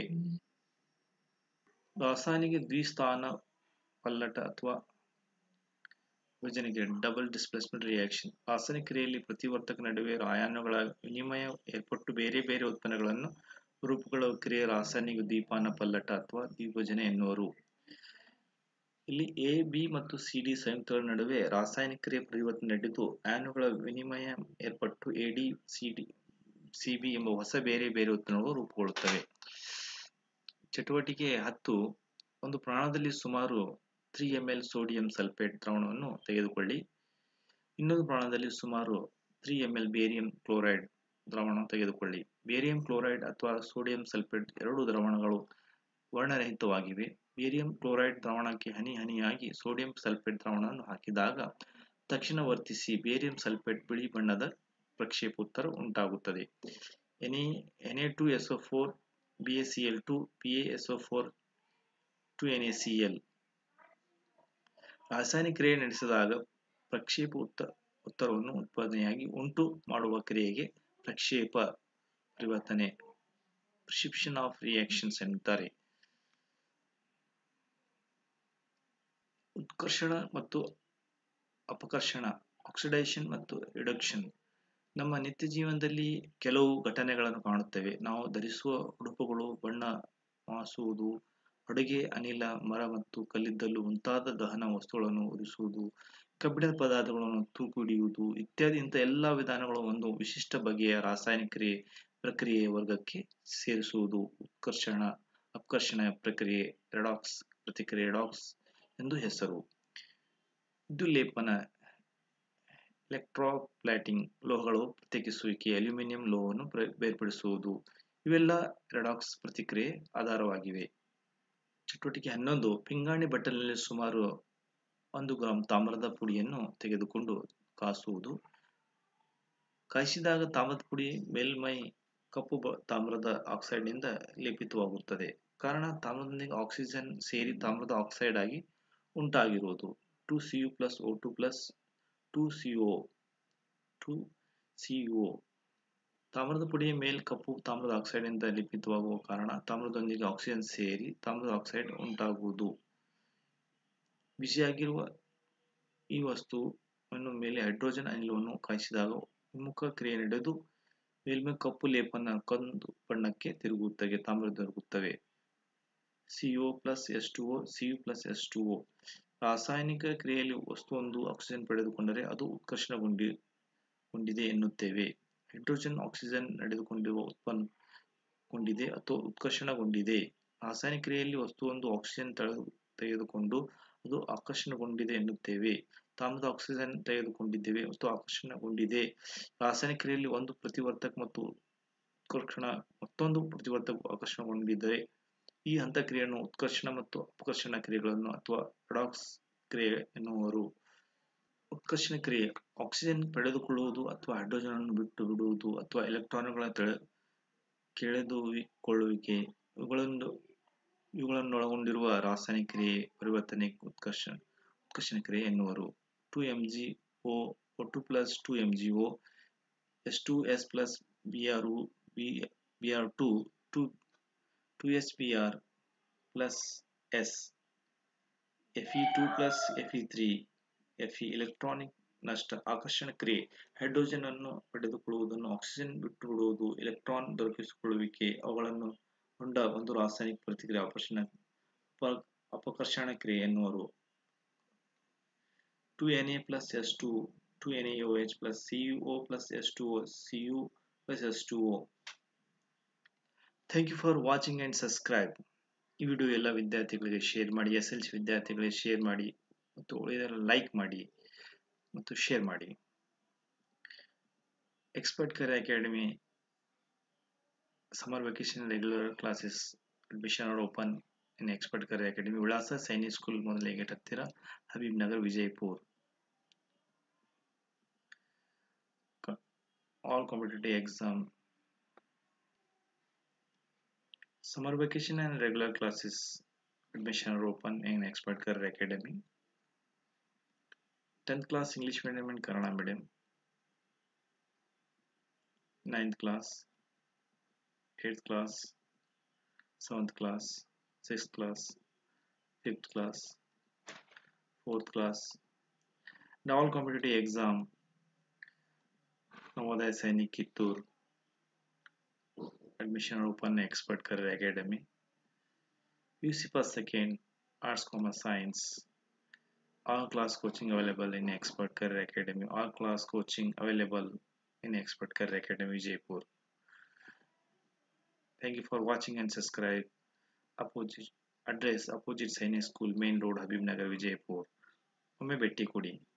ರಾಸಾಯನಿಕ ದ್ವಿಸ್ಥಾನ ಪಲ್ಲಟ ಅಥವಾ ವಿಭಜನೆಗೆ ಡಬಲ್ ಡಿಸ್ಪ್ಲೇಸ್ಮೆಂಟ್ ರಿಯಾಕ್ಷನ್ ರಾಸಾಯನಿಕ ಕ್ರಿಯೆಯಲ್ಲಿ ಪ್ರತಿವರ್ತಕ ನಡುವೆ ಅಯಾನುಗಳ ವಿನಿಮಯ ಏರ್ಪಟ್ಟು ಬೇರೆ ಬೇರೆ ಉತ್ಪನ್ನಗಳನ್ನು ರೂಪುಗೊಳ್ಳುವ ಕ್ರಿಯೆ ರಾಸಾಯನಿಕ ದ್ವೀಪಾನ ಪಲ್ಲಟ ಅಥವಾ ದ್ವಿಭಜನೆ ಎನ್ನುವರು ಇಲ್ಲಿ ಎ ಬಿ ಮತ್ತು ಸಿ ಡಿ ಸಂಯುಕ್ತಗಳ ನಡುವೆ ರಾಸಾಯನಿಕ ಕ್ರಿಯೆ ಪರಿವರ್ತನೆ ನಡೆದು ಅಯಾನುಗಳ ವಿನಿಮಯ ಏರ್ಪಟ್ಟು A D C D C B ಎಂಬ ಹೊಸ ಬೇರೆ ಬೇರೆ ಉತ್ಪನ್ನಗಳು ರೂಪುಗೊಳ್ಳುತ್ತವೆ ಚಟುವಟಿಕೆ ಹತ್ತು ಒಂದು ಪ್ರಾಣದಲ್ಲಿ ಸುಮಾರು three M L sodium sulphate ದ್ರಾವಣವನ್ನು ತೆಗೆದುಕೊಳ್ಳಿ ಇನ್ನೊಂದು ಪ್ರಾಣದಲ್ಲಿ ಸುಮಾರು three M L barium chloride ದ್ರಾವಣ ತೆಗೆದುಕೊಳ್ಳಿ ಬೇರಿಯಂ ಕ್ಲೋರೈಡ್ ಅಥವಾ ಸೋಡಿಯಂ ಸಲ್ಫೇಟ್ ಎರಡು ದ್ರಾವಣಗಳು ವರ್ಣರಹಿತವಾಗಿವೆ ಬೇರಿಯಂ ಕ್ಲೋರೈಡ್ ದ್ರಾವಣಕ್ಕೆ ಹನಿ ಹನಿಯಾಗಿ ಸೋಡಿಯಂ ಸಲ್ಫೇಟ್ ದ್ರಾವಣವನ್ನು ಹಾಕಿದಾಗ ತಕ್ಷಣ ವರ್ತಿಸಿ ಬೇರಿಯಂ ಸಲ್ಫೇಟ್ ಬಿಳಿ ಬಣ್ಣದ ಪ್ರಕ್ಷೇಪೋತ್ತರ ಉಂಟಾಗುತ್ತದೆ ಎನಿ N two S O four B S C L two P A S O four two N A C L ರಾಸಾಯನಿಕ ಕ್ರಿಯೆ ನಡೆಸಿದಾಗ ಪ್ರಕ್ಷೇಪ ಉತ್ತ ಉತ್ತರವನ್ನು ಉತ್ಪಾದನೆಯಾಗಿ ಉಂಟು ಮಾಡುವ ಕ್ರಿಯೆಗೆ ಪ್ರಕ್ಷೇಪ ಪರಿವರ್ತನೆ ಪ್ರಿಸಿಪ್ಷನ್ ಆಫ್ ರಿಯಾಕ್ಷನ್ಸ್ ಎನ್ನುತ್ತಾರೆ ಉತ್ಕರ್ಷಣ ಮತ್ತು ಅಪಕರ್ಷಣ ಆಕ್ಸಿಡೇಷನ್ ಮತ್ತು ರಿಡಕ್ಷನ್ ನಮ್ಮ ನಿತ್ಯ ಜೀವನದಲ್ಲಿ ಕೆಲವು ಘಟನೆಗಳನ್ನು ಕಾಣುತ್ತೇವೆ ನಾವು ಧರಿಸುವ ಉಡುಪುಗಳು ಬಣ್ಣ ಮಾಸುವುದು ಅಡುಗೆ ಅನಿಲ ಮರ ಮತ್ತು ಕಲ್ಲಿದ್ದಲು ಮುಂತಾದ ದಹನ ವಸ್ತುಗಳನ್ನು ಉರಿಸುವುದು ಕಬ್ಬಿಣದ ಪದಾರ್ಥಗಳನ್ನು ತೂಕು ಹಿಡಿಯುವುದು ಇತ್ಯಾದಿ ಇಂಥ ಎಲ್ಲ ವಿಧಾನಗಳು ಒಂದು ವಿಶಿಷ್ಟ ಬಗೆಯ ರಾಸಾಯನಿಕ ಕ್ರಿಯೆ ಪ್ರಕ್ರಿಯೆಯ ವರ್ಗಕ್ಕೆ ಸೇರಿಸುವುದು ಉತ್ಕರ್ಷಣ ಅಪಕರ್ಷಣ ಪ್ರಕ್ರಿಯೆ ರೆಡಾಕ್ಸ್ ಪ್ರತಿಕ್ರಿಯೆ ರೆಡಾಕ್ಸ್ ಎಂದು ಹೆಸರು ಇದು ಲೇಪನ ಎಲೆಕ್ಟ್ರೋಪ್ಲಾಟಿಂಗ್ ಲೋಹಗಳು ಪ್ರತ್ಯೇಕಿಸುವಿಕೆ ಅಲ್ಯೂಮಿನಿಯಂ ಲೋಹವನ್ನು ಬೇರ್ಪಡಿಸುವುದು ಇವೆಲ್ಲ ರೆಡಾಕ್ಸ್ ಪ್ರತಿಕ್ರಿಯೆ ಆಧಾರವಾಗಿವೆ ಚಟುವಟಿಕೆ ಹನ್ನೊಂದು ಪಿಂಗಾಣಿ ಬಟ್ಟಲಿನಲ್ಲಿ ಸುಮಾರು ಒಂದು ಗ್ರಾಂ ತಾಮ್ರದ ಪುಡಿಯನ್ನು ತೆಗೆದುಕೊಂಡು ಕಾಸುವುದು ಕಾಯಿಸಿದಾಗ ತಾಮ್ರದ ಪುಡಿ ಮೇಲ್ಮೈ ಕಪ್ಪು ತಾಮ್ರದ ಆಕ್ಸೈಡ್ನಿಂದ ಲೇಪಿತವಾಗುತ್ತದೆ ಕಾರಣ ತಾಮ್ರದೊಂದಿಗೆ ಆಕ್ಸಿಜನ್ ಸೇರಿ ತಾಮ್ರದ ಆಕ್ಸೈಡ್ ಆಗಿ ಉಂಟಾಗಿರುವುದು ಟು ಸಿಯು plus O two plus two CO two CO ತಾಮ್ರದ ಪುಡಿಯ ಮೇಲ್ ಕಪ್ಪು ತಾಮ್ರದ ಆಕ್ಸೈಡ್ನಿಂದ ಲಿಪಿತವಾಗುವ ಕಾರಣ ತಾಮ್ರದೊಂದಿಗೆ ಆಕ್ಸಿಜನ್ ಸೇರಿ ತಾಮ್ರದ ಆಕ್ಸೈಡ್ ಉಂಟಾಗುವುದು ಬಿಸಿಯಾಗಿರುವ ಈ ವಸ್ತುವನ್ನು ಮೇಲೆ ಹೈಡ್ರೋಜನ್ ಅನಿಲವನ್ನು ಕಾಯಿಸಿದಾಗ ವಿಮುಖ ಕ್ರಿಯೆ ನಡೆದು ಮೇಲ್ಮೈ ಕಪ್ಪು ಲೇಪನ ಕಂದು ಬಣ್ಣಕ್ಕೆ ತಿರುಗುತ್ತದೆ ತಾಮ್ರ ತಿರುಗುತ್ತವೆ CO plus S two O ಸಿಯು ಪ್ಲಸ್ ಎಸ್ ಟು ಒ ರಾಸಾಯನಿಕ ಕ್ರಿಯೆಯಲ್ಲಿ ವಸ್ತುವೊಂದು ಆಕ್ಸಿಜನ್ ಪಡೆದುಕೊಂಡರೆ ಅದು ಉತ್ಕರ್ಷಣಗೊಂಡಿದೆ ಎನ್ನುತ್ತೇವೆ ಹೈಡ್ರೋಜನ್ ಆಕ್ಸಿಜನ್ ನಡೆದುಕೊಂಡಿರುವ ಉತ್ಪನ್ನಗೊಂಡಿದೆ ಅಥವಾ ಉತ್ಕರ್ಷಣಗೊಂಡಿದೆ ರಾಸಾಯನಿಕ ಕ್ರಿಯೆಯಲ್ಲಿ ವಸ್ತುವೊಂದು ಆಕ್ಸಿಜನ್ ತೆಗೆದುಕೊಂಡು ಅದು ಆಕರ್ಷಣಗೊಂಡಿದೆ ಎನ್ನುತ್ತೇವೆ ತಾಮ್ರದ ಆಕ್ಸಿಜನ್ ತೆಗೆದುಕೊಂಡಿದ್ದೇವೆ ಮತ್ತು ಆಕರ್ಷಣಗೊಂಡಿದೆ ರಾಸಾಯನಿಕ ಕ್ರಿಯೆಯಲ್ಲಿ ಒಂದು ಪ್ರತಿವರ್ತಕ ಮತ್ತು ಉತ್ಕರ್ಷಣ ಮತ್ತೊಂದು ಪ್ರತಿವರ್ತಕ ಆಕರ್ಷಣಗೊಂಡಿದೆ ಈ ಹಂತ ಕ್ರಿಯೆಯನ್ನು ಉತ್ಕರ್ಷಣ ಮತ್ತು ಅಪಕರ್ಷಣ ಕ್ರಿಯೆಗಳನ್ನು ಅಥವಾ ರೆಡಾಕ್ಸ್ ಕ್ರಿಯೆ ಎನ್ನುವರು ಉತ್ಕರ್ಷಣ ಕ್ರಿಯೆ ಆಕ್ಸಿಜನ್ ಪಡೆದುಕೊಳ್ಳುವುದು ಅಥವಾ ಹೈಡ್ರೋಜನ್ ಅನ್ನು ಬಿಟ್ಟು ಬಿಡುವುದು ಅಥವಾ ಎಲೆಕ್ಟ್ರಾನ್ಗಳ ಕೆಳೆದುಕೊಳ್ಳುವಿಕೆ ಇವುಗಳನ್ನು ಇವುಗಳನ್ನೊಳಗೊಂಡಿರುವ ರಾಸಾಯನಿಕ ಕ್ರಿಯೆ ಪರಿವರ್ತನೆ ಉತ್ಕರ್ಷಣ ಉತ್ಕರ್ಷಣ ಕ್ರಿಯೆ ಎನ್ನುವರು two M G O two plus two M G O S two S plus B R B B R two two two S B R plus S F E two plus F E three F E electronic ನಷ್ಟ ಆಕರ್ಷಣ ಕ್ರಿಯೆ ಹೈಡ್ರೋಜನ್ ಅನ್ನು ಪಡೆದುಕೊಳ್ಳುವುದನ್ನು ಆಕ್ಸಿಜನ್ ಬಿಟ್ಟು ಬಿಡುವುದು ಎಲೆಕ್ಟ್ರಾನ್ ದೊರಕಿಸಿಕೊಳ್ಳುವಿಕೆ ಅವುಗಳನ್ನು ಹೊಂಡ ಒಂದು ರಾಸಾಯನಿಕ ಪ್ರತಿಕ್ರಿಯೆ ಆಕರ್ಷಣ ಅಪಕರ್ಷಣ ಕ್ರಿಯೆ ಎನ್ನುವರು two N A plus S two two N A H plus C U O plus S two O C U plus S two O thank you for watching and subscribe ಈ ವಿಡಿಯೋ ಎಲ್ಲ ವಿದ್ಯಾರ್ಥಿಗಳಿಗೆ ಶೇರ್ ಮಾಡಿ ಎಸ್ ಎಲ್ ಸಿ ವಿದ್ಯಾರ್ಥಿಗಳಿಗೆ ಶೇರ್ ಮಾಡಿ ಮತ್ತು ಉಳಿದೆಲ್ಲ ಲೈಕ್ ಮಾಡಿ ಮತ್ತು ಶೇರ್ ಮಾಡಿ ಎಕ್ಸ್ಪರ್ಟ್ ಕರೆ academy summer vacation regular classes admission are open in expert ಕರೆ ಅಕಾಡೆಮಿ ವಿಳಾಸ ಸೈನಿಕ್ ಸ್ಕೂಲ್ ಮೊದಲ ಗೇಟ್ ಹತ್ತಿರ Habib Nagar Vijayapura all competitive exam summer vacation and regular classes admission are open in expert career academy 10th class english medium and kannada medium 9th class 8th class 7th class 6th class 5th class 4th class and all competitive exam Navodaya Sainik Kittur admission open expert career academy UC first second arts commerce science all class coaching available in expert career academy all class coaching available in expert career academy Jaipur thank you for watching and subscribe opposite address opposite Sainik school main road Habib Nagar Vijaypur ಒಮ್ಮೆ ಭೇಟಿ ಕೊಡಿ